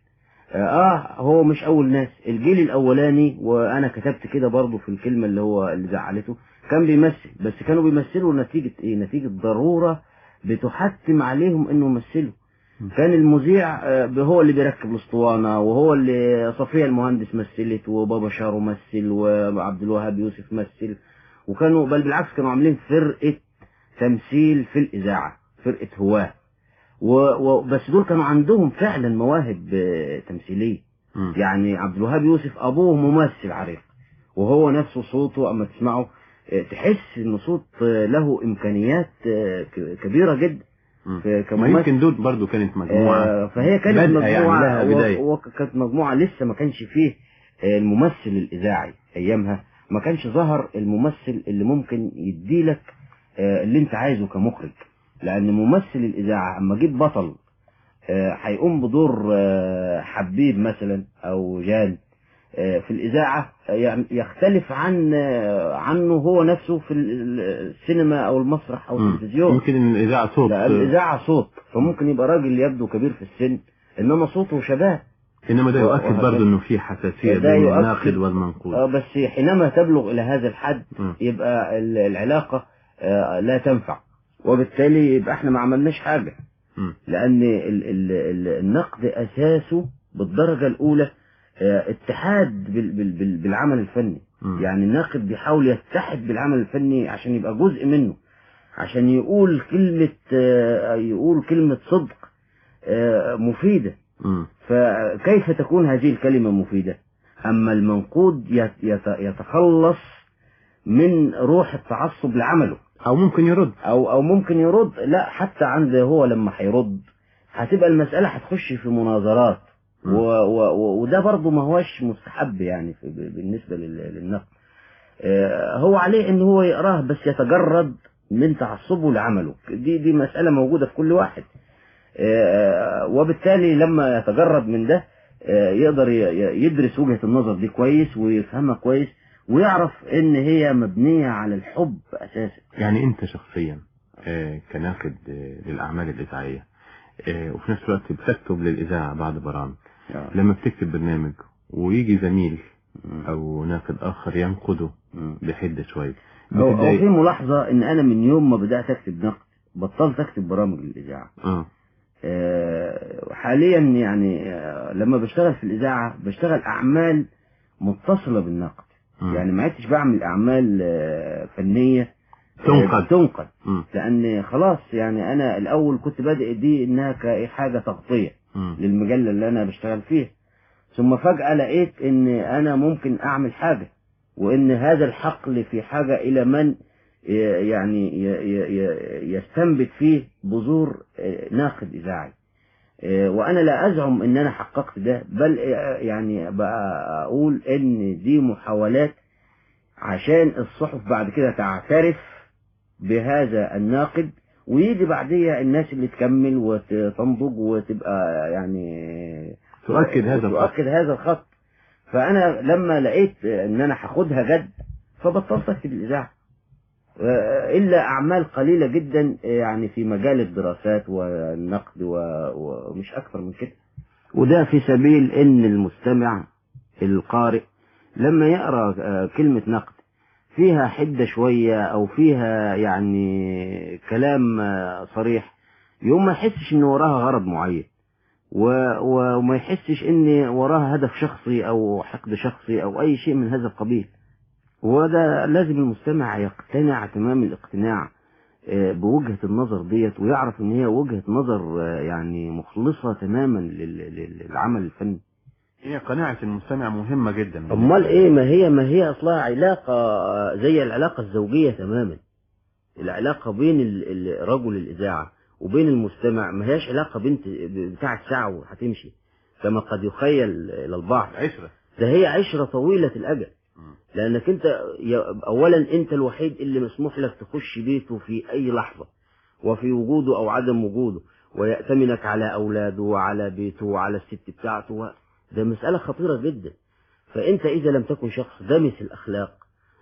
اه هو مش اول ناس الجيل الاولاني وانا كتبت كده برضو في الكلمه اللي هو اللي زعلته كان بيمثل بس كانوا بيمثلوا نتيجه ايه نتيجه ضروره بتحتم عليهم انه يمثلوا كان المذيع آه، هو اللي بيركب الاسطوانه وهو اللي صفيه المهندس مثلت وبابا شارو مثل وعبد الوهاب يوسف مثل وكانوا بل بالعكس كانوا عاملين فرقه تمثيل في الاذاعه فرقه هواه و... و... بس دول كانوا عندهم فعلا مواهب آه، تمثيليه مم. يعني عبد الوهاب يوسف ابوه ممثل عريق وهو نفسه صوته اما تسمعه آه، تحس ان صوت آه، له امكانيات آه، ك- كبيره جدا مم. في- ما كممثل يمكن دول برضو كانت مجموعة آه، فهي كانت بادئة يعني مجموعه لها بداية. و- وكانت مجموعه لسه ما كانش فيه آه، الممثل الاذاعي ايامها ما كانش ظهر الممثل اللي ممكن يديلك آه، اللي انت عايزه كمخرج لان ممثل الاذاعه اما اجيب بطل آه، هيقوم بدور آه، حبيب مثلا او جان آه، في الاذاعه آه، يعني يختلف عن آه، عنه هو نفسه في ال- السينما او المسرح او مم. التلفزيون يمكن ان الاذاعة صوت لا الإذاعة صوت فممكن يبقى راجل يبدو كبير في السن إنما صوته شباب انما ده و- يؤكد وهكذا. برضو انه في حساسية ده بين يؤكد- الناقد آه والمنقود بس حينما تبلغ إلى هذا الحد مم. يبقى ال- العلاقة آه لا تنفع وبالتالي يبقى احنا ما عملناش حاجة مم. لأن ال ال ال النقد أساسه بالدرجة الأولى آه اتحاد بال بال بال بالعمل الفني مم. يعني الناقد بيحاول يتحد بالعمل الفني عشان يبقى جزء منه عشان يقول كلمة آه، يقول كلمة صدق آه، مفيدة مم. فكيف تكون هذه الكلمة مفيدة أما المنقود يت- يت- يتخلص من روح التعصب لعمله او ممكن يرد أو أو ممكن يرد لا حتى عند هو لما هيرد هتبقى المسألة هتخش في مناظرات و م. و و وده برضه ما هوش مستحب يعني في ب- بالنسبة لل- للنقد آه، هو عليه ان هو يقراه بس يتجرد من تعصبه لعمله دي دي مسألة موجودة في كل واحد آه، وبالتالي لما يتجرد من ده آه، يقدر ي- ي- يدرس وجهة النظر دي كويس ويفهمها كويس ويعرف ان هي مبنية على الحب اساسا يعني انت شخصيا آه، كناقد آه، للاعمال الاذاعيه آه، وفي نفس الوقت بتكتب للاذاعه بعض برامج لما بتكتب برنامج ويجي زميل او ناقد اخر ينقده بحده شويه هو هو بتتضايق؟ في ملاحظة ان انا من يوم ما بدأت اكتب نقد بطلت اكتب برامج للاذاعة اه آه، حاليا يعني آه، لما بشتغل في الإذاعة بشتغل أعمال متصلة بالنقد مم. يعني ما عدتش بعمل أعمال آه، فنية آه، تنقد. تنقد مم. لأن خلاص يعني أنا الأول كنت بادئ دي إنها كحاجة تغطية مم. للمجلة اللي أنا بشتغل فيها ثم فجأة لقيت إن أنا ممكن أعمل حاجة وإن هذا الحقل في حاجة إلى من ي- يعني ي- ي- ي- يستنبت فيه بذور آه، ناقد إذاعي آه، وأنا لا أزعم إن أنا حققت ده بل آه، يعني بقى أقول إن دي محاولات عشان الصحف بعد كده تعترف بهذا الناقد ويجي بعديها الناس اللي تكمل وتنضج وتبقى يعني تؤكد هذا الخط. تؤكد هذا الخط فأنا لما لقيت إن أنا هاخدها جد فبطلت أكتب الإذاعة آه، إلا أعمال قليلة جدا آه، يعني في مجال الدراسات والنقد و- ومش أكثر من كده وده في سبيل إن المستمع القارئ لما يقرأ آه، كلمة نقد فيها حدة شوية أو فيها يعني كلام آه، صريح يوم ما يحسش إن وراها غرض معين و- و- وما يحسش إن وراها هدف شخصي أو حقد شخصي أو أي شيء من هذا القبيل وده لازم المستمع يقتنع تمام الاقتناع آه، بوجهة النظر ديت ويعرف ان هي وجهة نظر آه، يعني مخلصة تماما لل- لل- للعمل الفني هي قناعه المستمع مهمه جدا امال ايه ما هي ما هي اصلها علاقة آه، زي العلاقة الزوجية تماما العلاقة بين ال- ال- رجل الاذاعة وبين المستمع ما هياش علاقة بنت بتاعت ساعة وهتمشي كما قد يخيل الى البعض عشره ده هي عشرة طويلة الأجل مم. لأنك أنت يا- أولا أنت الوحيد اللي مسموح لك تخش بيته في أي لحظة وفي وجوده أو عدم وجوده ويأتمنك على أولاده وعلى بيته وعلى الست بتاعته و- ده مسألة خطيرة جدا فأنت إذا لم تكن شخص دمس الأخلاق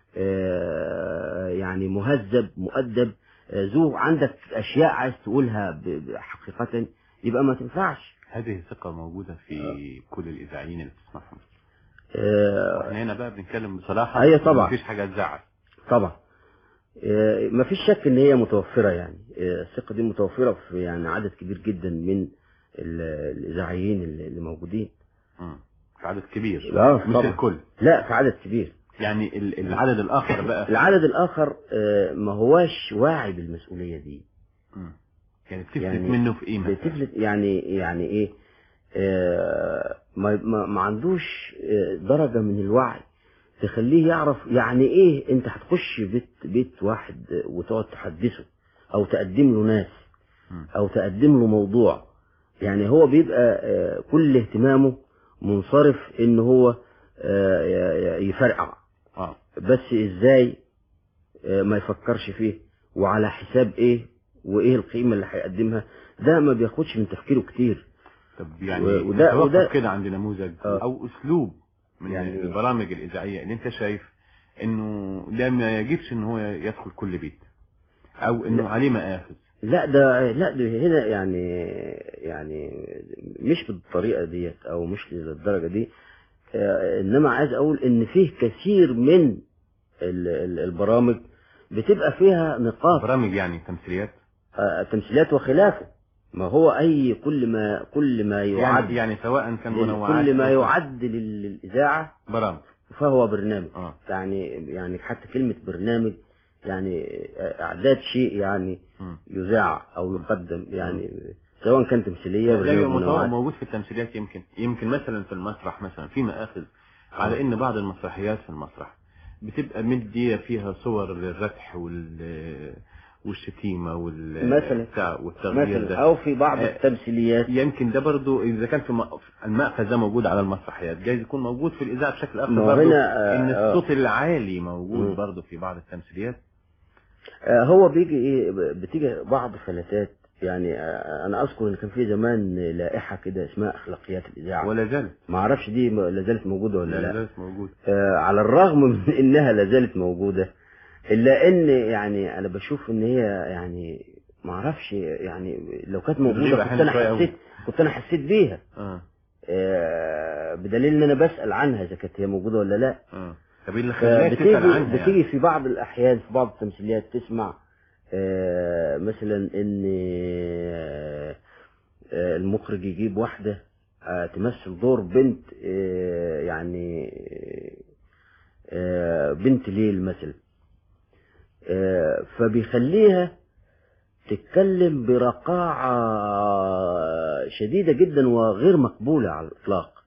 آه، يعني مهذب مؤدب آه، ذو عندك أشياء عايز تقولها ب- ب- حقيقة يبقى ما تنفعش هذه الثقه موجوده في كل الاذاعيين اللي بتسمعهم آه، احنا هنا بقى بنتكلم بصراحه أيوة طبعا. مفيش حاجه تزعل طبعا آه، ما فيش شك ان هي متوفرة يعني آه، الثقة دي متوفرة في يعني عدد كبير جدا من ال- الاذاعيين اللي اللي موجودين مم. في عدد كبير لا، مش طبعا. الكل لا في عدد كبير يعني ال- العدد الاخر بقى العدد الاخر آه، ما هواش واعي بالمسؤولية دي مم. يعني بتفلت يعني منه في ايه مثلا بتفلت يعني يعني ايه آه، ما, ما, ما عندوش آه، درجة من الوعي تخليه يعرف يعني ايه انت هتخش بيت بيت واحد آه، وتقعد تحدثه او تقدم له ناس مم. او تقدم له موضوع يعني هو بيبقى آه، كل اهتمامه منصرف ان هو آه، ي- ي- يفرقع اه بس ازاي آه، ما يفكرش فيه وعلى حساب ايه وايه القيمة اللي هيقدمها ده ما بياخدش من تفكيره كتير طب يعني و- وده- نتوقف وده- كده عند نموذج آه. او اسلوب من يعني يعني إيه؟ البرامج الاذاعيه اللي انت شايف انه ده ما يجبش ان هو يدخل كل بيت او انه لا. عليه مآخذ لا ده لا ده هنا يعني يعني مش بالطريقة ديت او مش للدرجة دي آه، انما عايز اقول ان فيه كثير من ال- ال- البرامج بتبقى فيها نقاط برامج يعني تمثيليات آه، تمثيلات وخلافه ما هو اي كل ما كل ما يعد يعني, يعني سواء كان منوعات كل ما أو يعد لل- للاذاعه برامج فهو برنامج اه يعني يعني حتى كلمه برنامج يعني اعداد شيء يعني مم. يذاع او يقدم يعني سواء كان تمثيليه ده برنامج يبقى متوقع منوعات. موجود في التمثيليات يمكن يمكن مثلا في المسرح مثلا في مآخذ على ان بعض المسرحيات في المسرح بتبقى مدية فيها صور للرتح وال والشتيمة وال مثلا. بتاع والتغيير مثلا ده او في بعض آه، التمثيليات يمكن ده برضو اذا كان في م- المأخذ ده موجود على المسرحيات جايز يكون موجود في الاذاعه بشكل اخر ما هو برضو هنا، آه، ان آه. الصوت العالي موجود مم. برضو في بعض التمثيليات آه، هو بيجي ايه ب- بتيجي بعض فلتات يعني آه، انا اذكر ان كان في زمان لائحه كده اسمها اخلاقيات الاذاعه ولا زالت ما اعرفش دي م- لا زالت موجوده ولا لا لا زالت موجود آه، على الرغم من انها لا زالت موجوده الا ان يعني انا بشوف ان هي يعني ما اعرفش يعني لو كانت موجوده غريبة كنت أحياناً انا شوية أوي. حسيت كنت انا حسيت بيها اه آه، بدليل ان انا بسال عنها اذا كانت هي موجوده ولا لا اه طب إيه اللي خلاك فبتيجي تسال عنها بتيجي يعني؟ في بعض الاحيان في بعض التمثيليات تسمع آه، مثلا ان آه، آه، المخرج يجيب واحده آه، تمثل دور بنت آه، يعني آه، بنت ليل مثلا آه، فبيخليها تتكلم برقاعة شديدة جدا وغير مقبولة على الإطلاق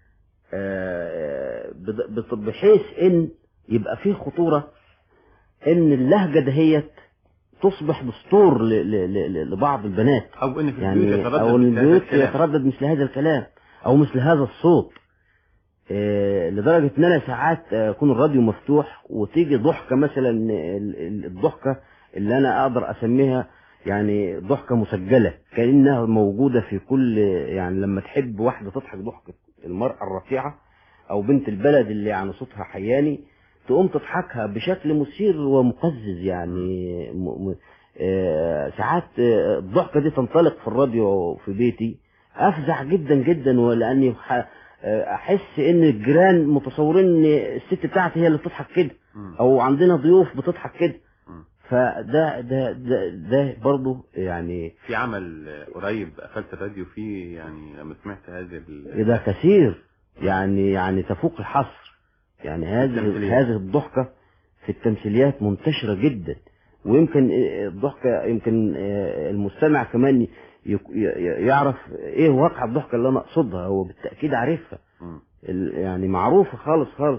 آه، بض- بط- بحيث ان يبقى فيه خطورة ان اللهجة دهيت تصبح دستور ل- ل- ل- لبعض البنات او ان في البيوت يعني يتردد او ان مثل هذا البيوت الكلام. يتردد مثل هذا الكلام او مثل هذا الصوت آه، لدرجة ان انا ساعات آه، يكون الراديو مفتوح وتيجي ضحكة مثلا ال- ال- الضحكة اللي انا اقدر اسميها يعني ضحكة مسجلة كأنها موجودة في كل يعني لما تحب واحدة تضحك ضحكة المرأة الرفيعة او بنت البلد اللي يعني صوتها حياني تقوم تضحكها بشكل مثير ومقزز يعني م... م... آه، ساعات آه، الضحكة دي تنطلق في الراديو في بيتي افزع جدا جدا ولاني ح- آه، احس ان الجيران متصورين ان الست بتاعتي هي اللي بتضحك كده مم. او عندنا ضيوف بتضحك كده مم. فده ده ده, ده برضه يعني في عمل آه، قريب قفلت الراديو فيه يعني لما سمعت هذا ال- ده كثير يعني يعني تفوق الحصر يعني هذه التمثيليات. هذه الضحكة في التمثيليات منتشرة جدا ويمكن آه، الضحكة يمكن آه، المستمع كمان يك- ي- ي- يعرف ايه واقع الضحكة اللي انا اقصدها هو بالتأكيد عارفها مم. ال- يعني معروفة خالص خالص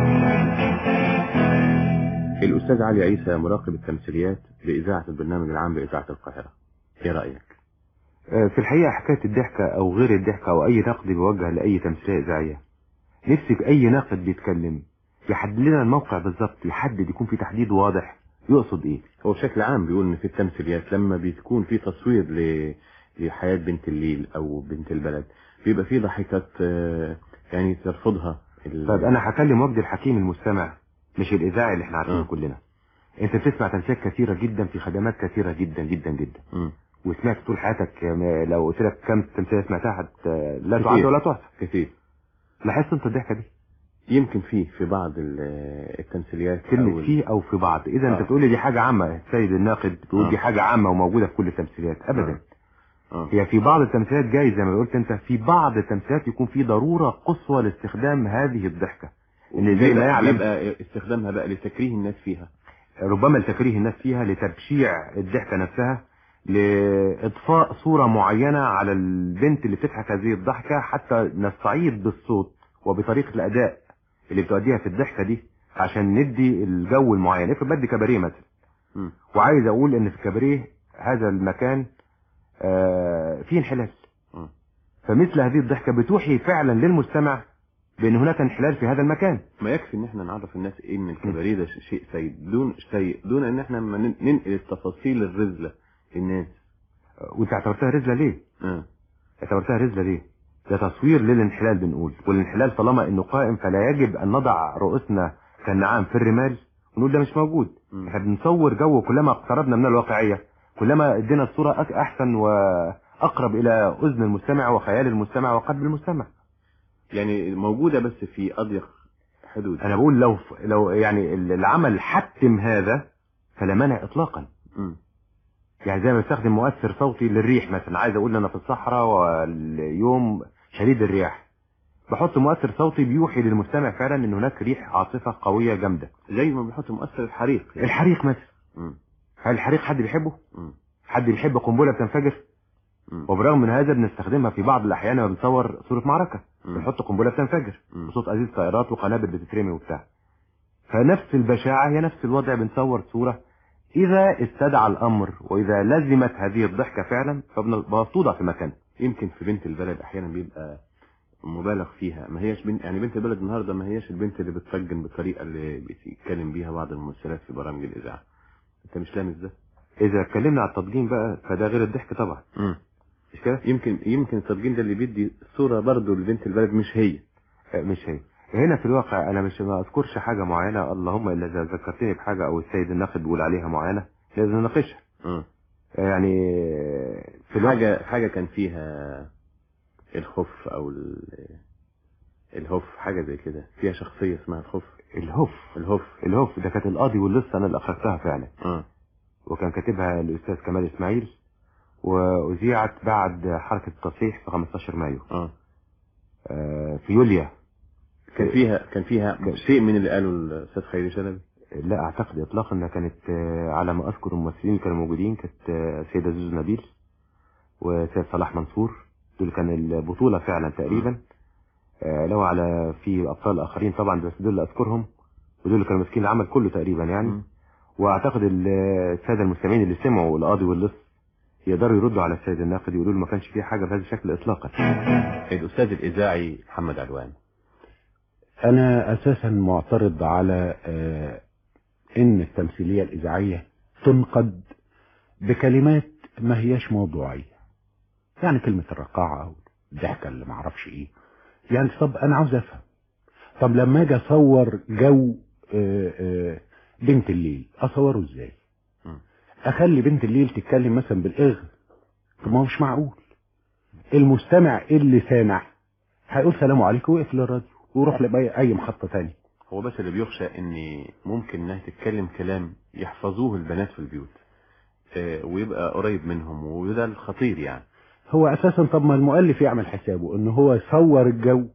الأستاذ علي عيسى مراقب التمثيليات بإذاعة البرنامج العام بإذاعة القاهرة إيه رأيك؟ آه، في الحقيقة حكاية الضحكة أو غير الضحكة أو أي نقد بيوجه لأي تمثيلية إذاعية نفسك أي ناقد بيتكلم يحدد لنا الموقع بالظبط يحدد يكون في تحديد واضح يقصد إيه هو بشكل عام بيقول إن في التمثيليات لما بيكون في تصوير ل... لحياة بنت الليل أو بنت البلد بيبقى في ضحكات آه، يعني ترفضها ال... طيب أنا هكلم وجدي الحكيم المستمع مش الإذاعي اللي احنا عارفينه آه. كلنا أنت بتسمع تمثيلات كثيرة جدا في خدمات كثيرة جدا جدا جدا مم. وسمعت طول حياتك آه، لو قلت لك كم تمثيلية سمعتها هت... لا كتير. تعد ولا تحصى كثير لاحظت أنت الضحكة دي يمكن في في بعض ال- التمثيليات كلمة أو ال- فيه او في بعض اذا آه. انت تقول لي دي حاجة عامة السيد الناقد تقول آه. دي حاجة عامة وموجودة في كل التمثيليات ابدا آه. هي في بعض التمثيليات جاي زي ما قلت انت في بعض التمثيليات يكون في ضرورة قصوى لاستخدام هذه الضحكة ان زي ما بيبقى- يعلم بيبقى استخدامها بقى لتكريه الناس فيها ربما لتكريه الناس فيها لتبشيع الضحكة نفسها لإضفاء صورة معينة على البنت اللي بتضحك هذه الضحكة حتى نستعيد بالصوت وبطريقة الأداء اللي بتؤديها في الضحكة دي عشان ندي الجو المعين افرض بدي كباريه مثلا مم. وعايز أقول إن في الكباريه هذا المكان آه، فيه انحلال مم. فمثل هذه الضحكة بتوحي فعلا للمستمع بأن هناك انحلال في هذا المكان ما يكفي ان احنا نعرف الناس ايه ان الكباريه ده شيء سيء دون سيء دون ان احنا ما نن- ننقل التفاصيل الرذله للناس وانت اعتبرتها رزلة ليه؟ اه اعتبرتها رزلة ليه؟ ده تصوير للانحلال بنقول والانحلال طالما انه قائم فلا يجب ان نضع رؤوسنا كالنعام في الرمال ونقول ده مش موجود مم. احنا بنصور جو كلما اقتربنا من الواقعية كلما ادينا الصورة أك- احسن واقرب الى اذن المستمع وخيال المستمع وقلب المستمع يعني موجوده بس في اضيق حدود انا بقول لو لو يعني العمل حتم هذا فلا مانع اطلاقا مم. يعني زي ما بستخدم مؤثر صوتي للريح مثلا عايز اقول انا في الصحراء واليوم شديد الرياح بحط مؤثر صوتي بيوحي للمستمع فعلا ان هناك ريح عاصفه قويه جامده زي ما بيحط مؤثر الحريق يعني. الحريق مثلا مم. هل الحريق حد بيحبه مم. حد بيحب قنبله بتنفجر مم. وبرغم من هذا بنستخدمها في بعض الاحيان لما بنصور صوره معركه مم. بنحط قنبله بتنفجر مم. بصوت ازيز طائرات وقنابل بتترمي وبتاع فنفس البشاعه هي نفس الوضع بنصور صوره اذا استدعى الامر واذا لزمت هذه الضحكه فعلا فبتوضع في مكانها يمكن في بنت البلد احيانا بيبقى مبالغ فيها ما هياش بنت يعني بنت البلد النهارده ما هياش البنت اللي بتسجن بالطريقه اللي بيتكلم بيها بعض الممثلات في برامج الاذاعه انت مش لامس ده اذا اتكلمنا على التضجين بقى فده غير الضحك طبعا امم مش كده يمكن يمكن التسجيل ده اللي بيدي صوره برضه لبنت البلد مش هي آه، مش هي هنا في الواقع انا مش ما اذكرش حاجه معينه اللهم الا اذا ذكرتني بحاجه او السيد الناقد بيقول عليها معينه لازم نناقشها امم يعني في الواقع حاجه حاجه كان فيها الخف او ال- الهف حاجه زي كده فيها شخصيه اسمها الخف الهف الهف الهف ده كانت القاضي واللص انا اللي اخرجتها فعلا اه وكان كاتبها الاستاذ كمال اسماعيل واذيعت بعد حركه التصحيح في 15 مايو اه آه، في يوليا كان فيها كان فيها شيء من اللي قاله الاستاذ خيري شلبي لا اعتقد اطلاقا انها كانت آه، على ما اذكر الممثلين اللي كانوا موجودين كانت آه، السيده زوزو نبيل وسيد صلاح منصور دول كان البطوله فعلا تقريبا آه، لو على في ابطال اخرين طبعا بس دول اللي اذكرهم ودول اللي كانوا ماسكين العمل كله تقريبا يعني مم. واعتقد ال- الساده المستمعين اللي سمعوا القاضي واللص يقدروا يردوا على السيد الناقد يقولوا له ما كانش فيه حاجه بهذا الشكل اطلاقا الاستاذ الاذاعي محمد علوان أنا أساسا معترض على آه، إن التمثيلية الإذاعية تنقد بكلمات ما هياش موضوعية يعني كلمة الرقاعة أو الضحكة اللي معرفش إيه يعني طب أنا عاوز أفهم طب لما أجي أصور جو آه، آه، بنت الليل أصوره إزاي مم. أخلي بنت الليل تتكلم مثلا بالإغ طب ما هو مش معقول المستمع اللي سامع هيقول سلام عليكم ويقفل الراديو ويروح لأي أي محطة تانية هو بس اللي بيخشى ان ممكن انها تتكلم كلام يحفظوه البنات في البيوت آه، ويبقى قريب منهم وده الخطير يعني هو اساسا طب ما المؤلف يعمل حسابه ان هو يصور الجو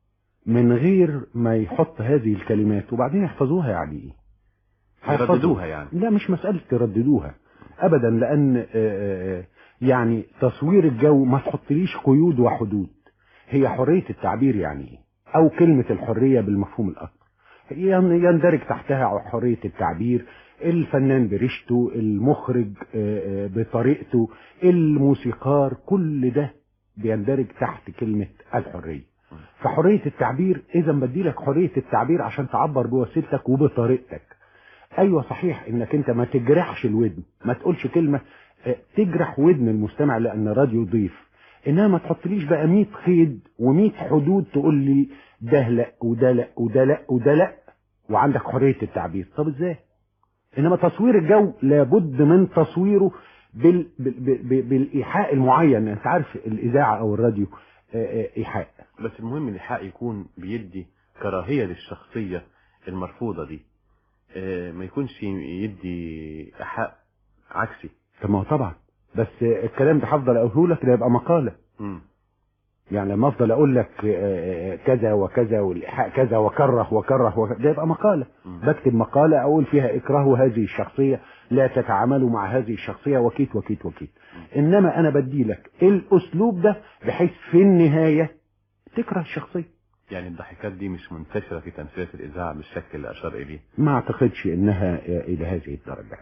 من غير ما يحط هذه الكلمات وبعدين يحفظوها يعني ايه هيحفظوها. يرددوها يعني لا مش مسألة ترددوها ابدا لان آه، آه، يعني تصوير الجو ما تحطليش قيود وحدود هي حرية التعبير يعني ايه او كلمة الحرية بالمفهوم الاكبر ين- يندرج تحتها حرية التعبير الفنان بريشته المخرج آه، آه، بطريقته الموسيقار كل ده بيندرج تحت كلمة الحرية فحرية التعبير اذا بديلك حرية التعبير عشان تعبر بوسيلتك وبطريقتك ايوه صحيح انك انت ما تجرحش الودن ما تقولش كلمة آه، تجرح ودن المستمع لان راديو ضيف انما ما تحطليش بقى 100 قيد و100 حدود تقول لي ده لا وده لا وده لا وده لا وعندك حرية التعبير طب ازاي انما تصوير الجو لابد من تصويره بال... بال... بال... بالايحاء المعين انت عارف الاذاعه او الراديو آه، آه، ايحاء بس المهم الإيحاء يكون بيدي كراهية للشخصية المرفوضة دي آه، ما يكونش يدي إيحاء عكسي طب ما هو طبعا بس آه، الكلام ده هفضل اقوله لك ده يبقى مقاله مم. يعني لما افضل اقول لك آه، آه، كذا وكذا والايحاء كذا وكره وكره وك... ده يبقى مقاله مم. بكتب مقاله اقول فيها اكرهوا هذه الشخصيه لا تتعاملوا مع هذه الشخصيه وكيت وكيت وكيت انما انا بدي لك الاسلوب ده بحيث في النهايه تكره الشخصيه يعني الضحكات دي مش منتشرة في تمثيلية الإذاعة بالشكل اللي أشار إليه ما اعتقدش انها الى هذه الدرجه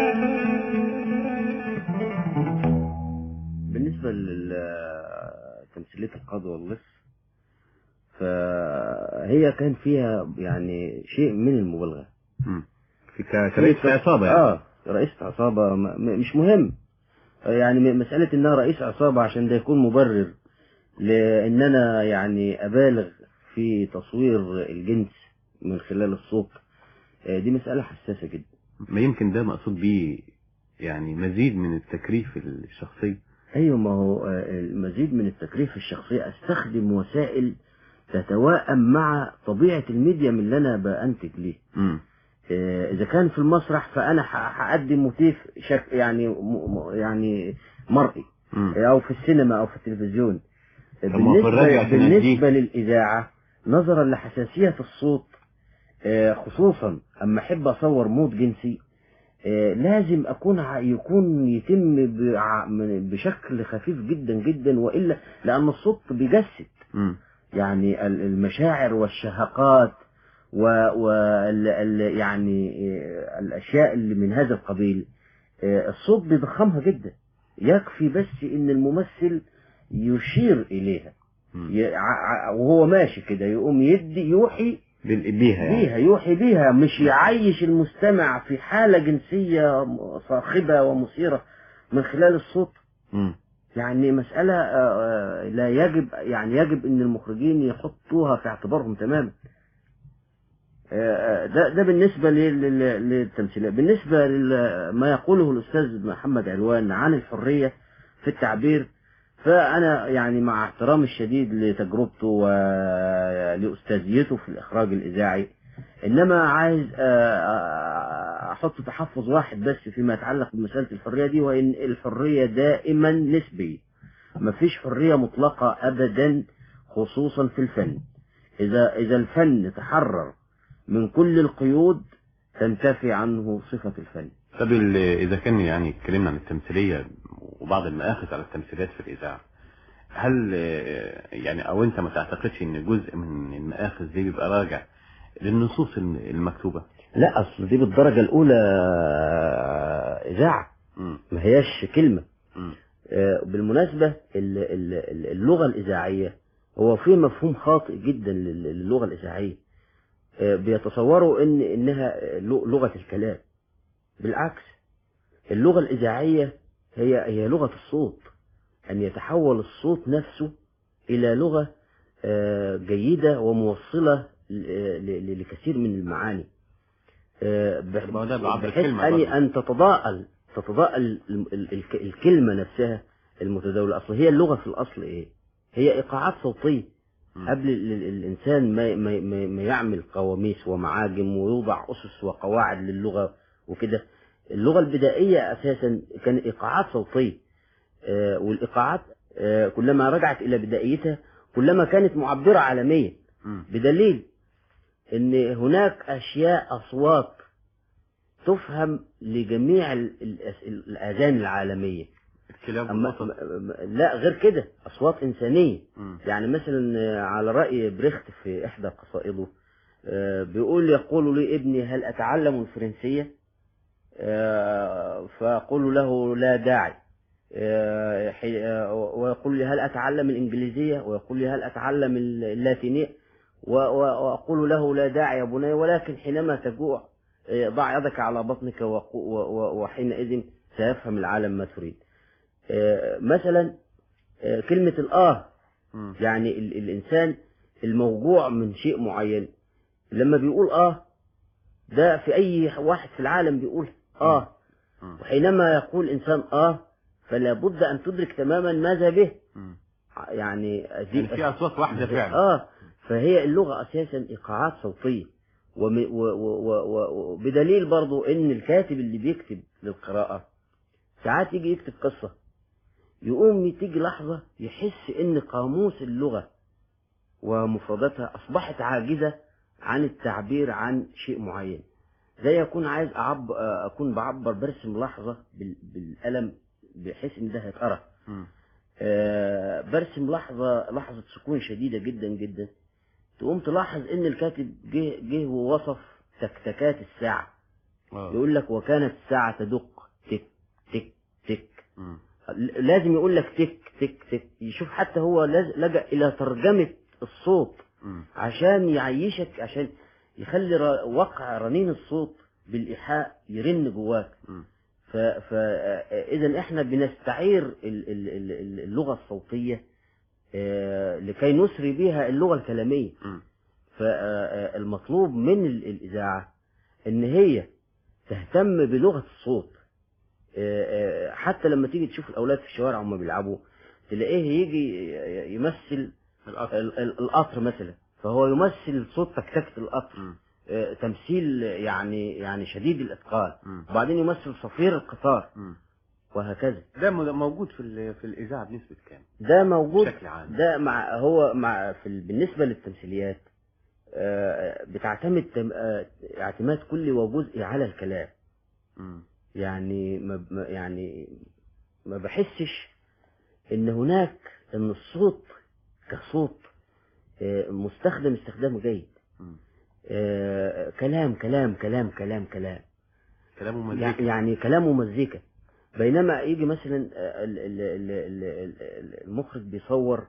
بالنسبة لتمثيلية القاضي واللص فهي كان فيها يعني شيء من المبالغة مم. في ك- كرئيس عصابة يعني اه رئيسة عصابة م- م- مش مهم يعني م- مسألة انها رئيس عصابة عشان ده يكون مبرر لان انا يعني ابالغ في تصوير الجنس من خلال الصوت آه، دي مسألة حساسة جدا ما يمكن ده مقصود بيه يعني مزيد من التكريف الشخصي ايوه ما هو آه، المزيد من التكليف الشخصي استخدم وسائل تتوائم مع طبيعة الميديم اللي انا بأنتج ليه مم. آه، اذا كان في المسرح فانا ح- هقدم موتيف شك يعني م- م- يعني مرئي مم. او في السينما او في التلفزيون طب ما هو في الراديو بالنسبة, عشان أديك- بالنسبة للإذاعة نظرا لحساسية الصوت آه، خصوصا أما أحب أصور موت جنسي آه، لازم أكون ع- يكون يتم بع- من- بشكل خفيف جدا جدا وإلا لأن الصوت بيجسد مم. يعني ال- المشاعر والشهقات و, و ال ال يعني آه، الأشياء اللي من هذا القبيل آه، الصوت بيضخمها جدا يكفي بس إن الممثل يشير إليها مم. ي- ع- ع- وهو ماشي كده يقوم يدي يوحي بال- بيها يعني بيها يوحي بيها مش يعيش المستمع في حالة جنسية صاخبة ومثيرة من خلال الصوت مم. يعني مسألة آه، آه، لا يجب يعني يجب ان المخرجين يحطوها في اعتبارهم تماما آه، آه، ده ده بالنسبة لل- لل- للتمثيلية بالنسبة لما يقوله الأستاذ محمد علوان عن الحرية في التعبير فأنا يعني مع احترامي الشديد لتجربته ولأستاذيته في الإخراج الإذاعي إنما عايز آه، آه، أحط تحفظ واحد بس فيما يتعلق بمسألة الحرية دي وإن الحرية دائما نسبية مفيش حرية مطلقة أبدا خصوصا في الفن إذا إذا الفن تحرر من كل القيود تنتفي عنه صفة الفن طب ال- إذا كان يعني اتكلمنا عن التمثيلية وبعض المآخذ على التمثيليات في الإذاعة هل آه، يعني أو أنت ما تعتقدش إن جزء من المآخذ دي بيبقى راجع للنصوص الم- المكتوبة؟ لا أصل دي بالدرجة الأولى إذاعة مم. ما هياش كلمة مم. آه، بالمناسبة ال- ال- ال- اللغة الإذاعية هو في مفهوم خاطئ جدا لل- للغة الإذاعية آه، بيتصوروا إن إنها آه، لغ- لغة الكلام بالعكس اللغة الإذاعية هي هي لغة الصوت أن يتحول الصوت نفسه إلى لغة آه، جيدة وموصلة ل- ل- لكثير من المعاني آه، بح- طب ما هو ده بعبر بحيث الكلمة أن برضه. أن تتضاءل تتضاءل ال- ال- الك- الكلمة نفسها المتداولة أصل هي اللغة في الأصل إيه؟ هي إيقاعات صوتية مم. قبل ال- ال- الإنسان ما, ما, ما, ما يعمل قواميس ومعاجم ويوضع أسس وقواعد للغة وكده اللغة البدائية أساسا كان إيقاعات صوتية آه، والإيقاعات آه، كلما رجعت إلى بدائيتها كلما كانت معبرة عالميا مم. بدليل ان هناك اشياء اصوات تفهم لجميع ال- الأس- الاذان العالميه الكلاب أما والقطط م- لا غير كده اصوات انسانيه مم. يعني مثلا آه، على راي بريخت في احدى قصائده آه، بيقول يقول لي ابني هل اتعلم الفرنسيه آه، فاقول له لا داعي آه، حي- آه، ويقول لي هل اتعلم الانجليزيه ويقول لي هل اتعلم اللاتينيه و- و- واقول له لا داعي يا بني ولكن حينما تجوع آه، ضع يدك على بطنك وقو- و- و- وحينئذ سيفهم العالم ما تريد آه، مثلا آه، كلمه الاه مم. يعني ال الإنسان الموجوع من شيء معين لما بيقول آه ده في أي واحد في العالم بيقول آه مم. وحينما يقول إنسان آه فلا بد أن تدرك تماما ماذا به مم. يعني يعني في أصوات واحدة فعلا آه فهي اللغة أساسا إيقاعات صوتية وم- و- و- و- و- وبدليل برضو إن الكاتب اللي بيكتب للقراءة ساعات يجي يكتب قصة يقوم تيجي لحظة يحس إن قاموس اللغة ومفرداتها أصبحت عاجزة عن التعبير عن شيء معين زي يكون عايز أعب أكون بعبر برسم لحظة بال- بالقلم بحيث إن ده هيتقرأ مم. آه، برسم لحظة لحظة سكون شديدة جدا جدا تقوم تلاحظ ان الكاتب جه جه ووصف تكتكات الساعة آه. يقول لك وكانت الساعة تدق تك تك تك مم. ل- لازم يقول لك تك تك تك يشوف حتى هو لاز- لجأ الى ترجمة الصوت مم. عشان يعيشك عشان يخلي ر- وقع رنين الصوت بالإيحاء يرن جواك مم. فإذا احنا بنستعير ال- ال- ال- ال- اللغة الصوتية آه، لكي نسري بها اللغة الكلامية مم. فالمطلوب من ال- الإذاعة إن هي تهتم بلغة الصوت آه، آه، حتى لما تيجي تشوف الأولاد في الشوارع وهم بيلعبوا تلاقيه يجي يمثل الأصل ال- ال- القطر مثلا فهو يمثل صوت تكتكة القطر مم. آه، تمثيل يعني يعني شديد الإتقان مم. وبعدين يمثل صفير القطار مم. وهكذا ده م- موجود في ال- في الاذاعه بنسبه كام ده موجود بشكل عام ده مع هو مع في ال- بالنسبة للتمثيليات آه، بتعتمد تم- آه، اعتماد كلي وجزئي على الكلام مم. يعني ما ما- يعني ما بحسش ان هناك ان الصوت كصوت آه، مستخدم استخدام جيد مم. آه، كلام كلام كلام كلام كلام كلامه يعني- مزيكا يعني كلام ومزيكا بينما يجي مثلا آه، ال- ال- ال- ال- ال- المخرج بيصور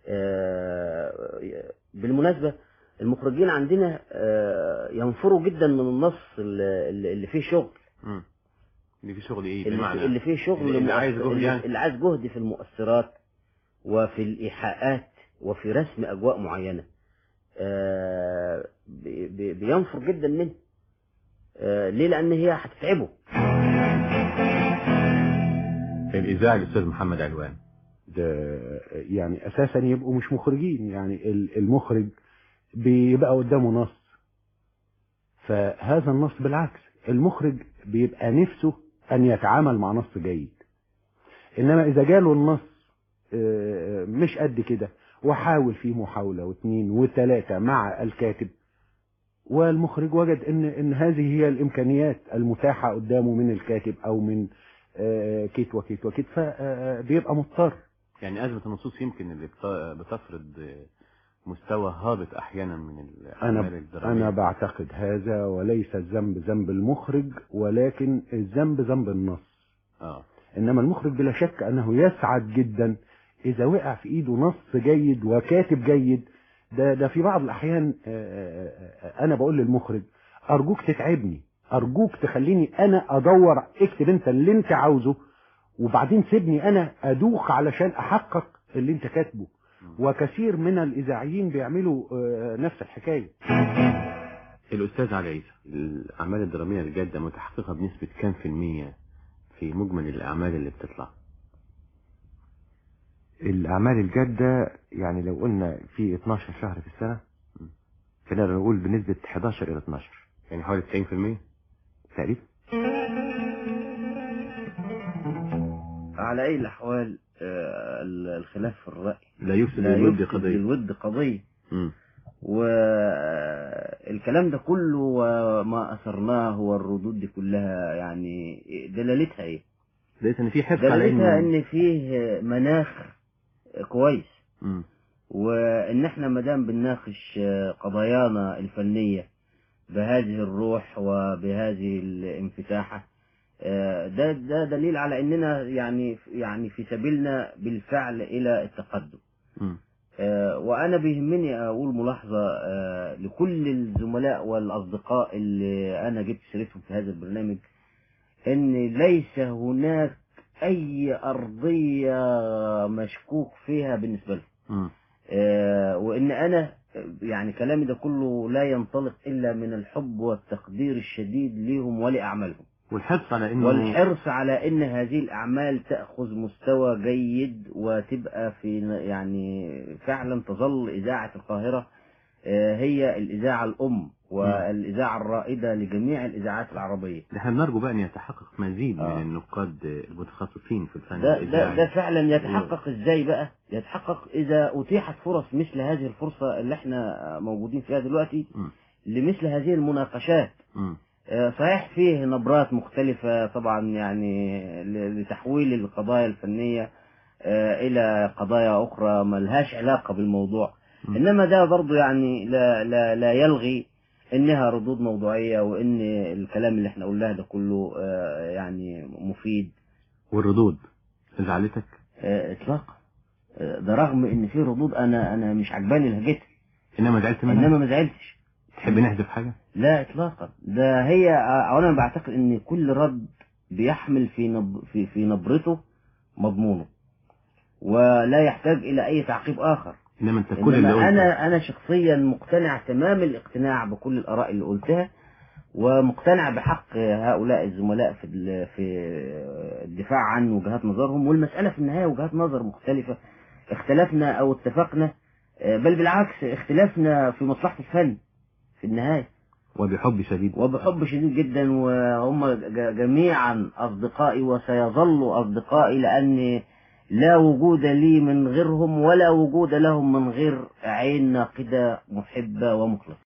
آه، بالمناسبة المخرجين عندنا آه، ينفروا جدا من النص اللي اللي فيه شغل مم. اللي في شغل ايه اللي, بمعنى اللي فيه شغل اللي- اللي عايز مؤثر- جهد اللي- يعني. اللي عايز جهد في المؤثرات وفي الإيحاءات وفي رسم أجواء معينة آه، بي- بي- بينفر جدا منه آه، ليه لأن هي هتتعبه الاذاعي الاستاذ محمد علوان ده يعني اساسا يبقوا مش مخرجين يعني ال- المخرج بيبقى قدامه نص فهذا النص بالعكس المخرج بيبقى نفسه ان يتعامل مع نص جيد انما اذا جاله النص آه، مش قد كده وحاول فيه محاولة واثنين وثلاثة مع الكاتب والمخرج وجد ان ان هذه هي الامكانيات المتاحة قدامه من الكاتب او من آه، كيت وكيت وكيت فبيبقى مضطر يعني ازمه النصوص يمكن اللي بت- بتفرض مستوى هابط احيانا من الاعمال انا الدراميه انا بعتقد هذا وليس الذنب ذنب المخرج ولكن الذنب ذنب النص اه انما المخرج بلا شك انه يسعد جدا اذا وقع في ايده نص جيد وكاتب جيد ده ده في بعض الاحيان آه، آه، آه، انا بقول للمخرج ارجوك تتعبني ارجوك تخليني انا ادور اكتب انت اللي انت عاوزه وبعدين سيبني انا ادوخ علشان احقق اللي انت كاتبه وكثير من الاذاعيين بيعملوا آه، نفس الحكايه الاستاذ علي عيسى الاعمال الدراميه الجاده متحققه بنسبه كام في الميه في مجمل الاعمال اللي بتطلع الأعمال الجادة يعني لو قلنا في 12 شهر في السنة فنقدر نقول بنسبة 11 إلى 12 يعني حوالي 90% تقريبا على أي الأحوال آه، الخلاف في الرأي لا يفسد لا الود يفسد قضيه الود قضية مم. والكلام ده كله وما أثرناه والردود دي كلها يعني دلالتها إيه؟ لقيت ان في حرص على دلالتها انه إن فيه مناخ كويس مم. وإن إحنا مدام بنناقش قضايانا الفنية بهذه الروح وبهذه الانفتاحة آه، ده ده دليل على إننا يعني يعني في سبيلنا بالفعل إلى التقدم مم. آه، وأنا بيهمني أقول ملاحظة آه، لكل الزملاء والأصدقاء اللي أنا جبت سيرتهم في هذا البرنامج إن ليس هناك أي أرضية مشكوك فيها بالنسبة لهم مم. آه، وإن أنا آه، يعني كلامي ده كله لا ينطلق إلا من الحب والتقدير الشديد ليهم ولأعمالهم والحرص على انه والحرص على ان هذه الاعمال تاخذ مستوى جيد وتبقى في يعني فعلا تظل اذاعه القاهره آه، هي الاذاعه الام والاذاعه الرائده لجميع الاذاعات العربيه احنا بنرجو بقى ان يتحقق مزيد آه. من النقاد المتخصصين في الفن ده, ده, الإذاعي. ده فعلا يتحقق ازاي بقى يتحقق اذا اتيحت فرص مثل هذه الفرصه اللي احنا موجودين فيها دلوقتي مم. لمثل هذه المناقشات مم. آه، صحيح فيه نبرات مختلفة طبعا يعني ل- لتحويل القضايا الفنية آه، إلى قضايا أخرى ملهاش علاقة بالموضوع م. إنما ده برضو يعني لا, لا, لا يلغي إنها ردود موضوعية وإن الكلام اللي احنا قلناه ده كله آه، يعني مفيد والردود زعلتك آه، إطلاقا آه، ده رغم إن في ردود أنا أنا مش عجباني لهجتها انما زعلت منها إنما ما زعلتش تحب نحذف حاجه لا اطلاقا ده هي اولا بعتقد ان كل رد بيحمل في نب في في نبرته مضمونه ولا يحتاج الى اي تعقيب اخر انما انت كل اللي إنما قلته انا انا شخصيا مقتنع تمام الاقتناع بكل الاراء اللي قلتها ومقتنع بحق هؤلاء الزملاء في ال- في الدفاع عن وجهات نظرهم والمساله في النهايه وجهات نظر مختلفه اختلفنا او اتفقنا بل بالعكس اختلافنا في مصلحه الفن في النهايه وبحب شديد وبحب شديد جدا وهم ج- جميعا أصدقائي وسيظلوا أصدقائي لأن لا وجود لي من غيرهم ولا وجود لهم من غير عين ناقدة محبة ومخلصة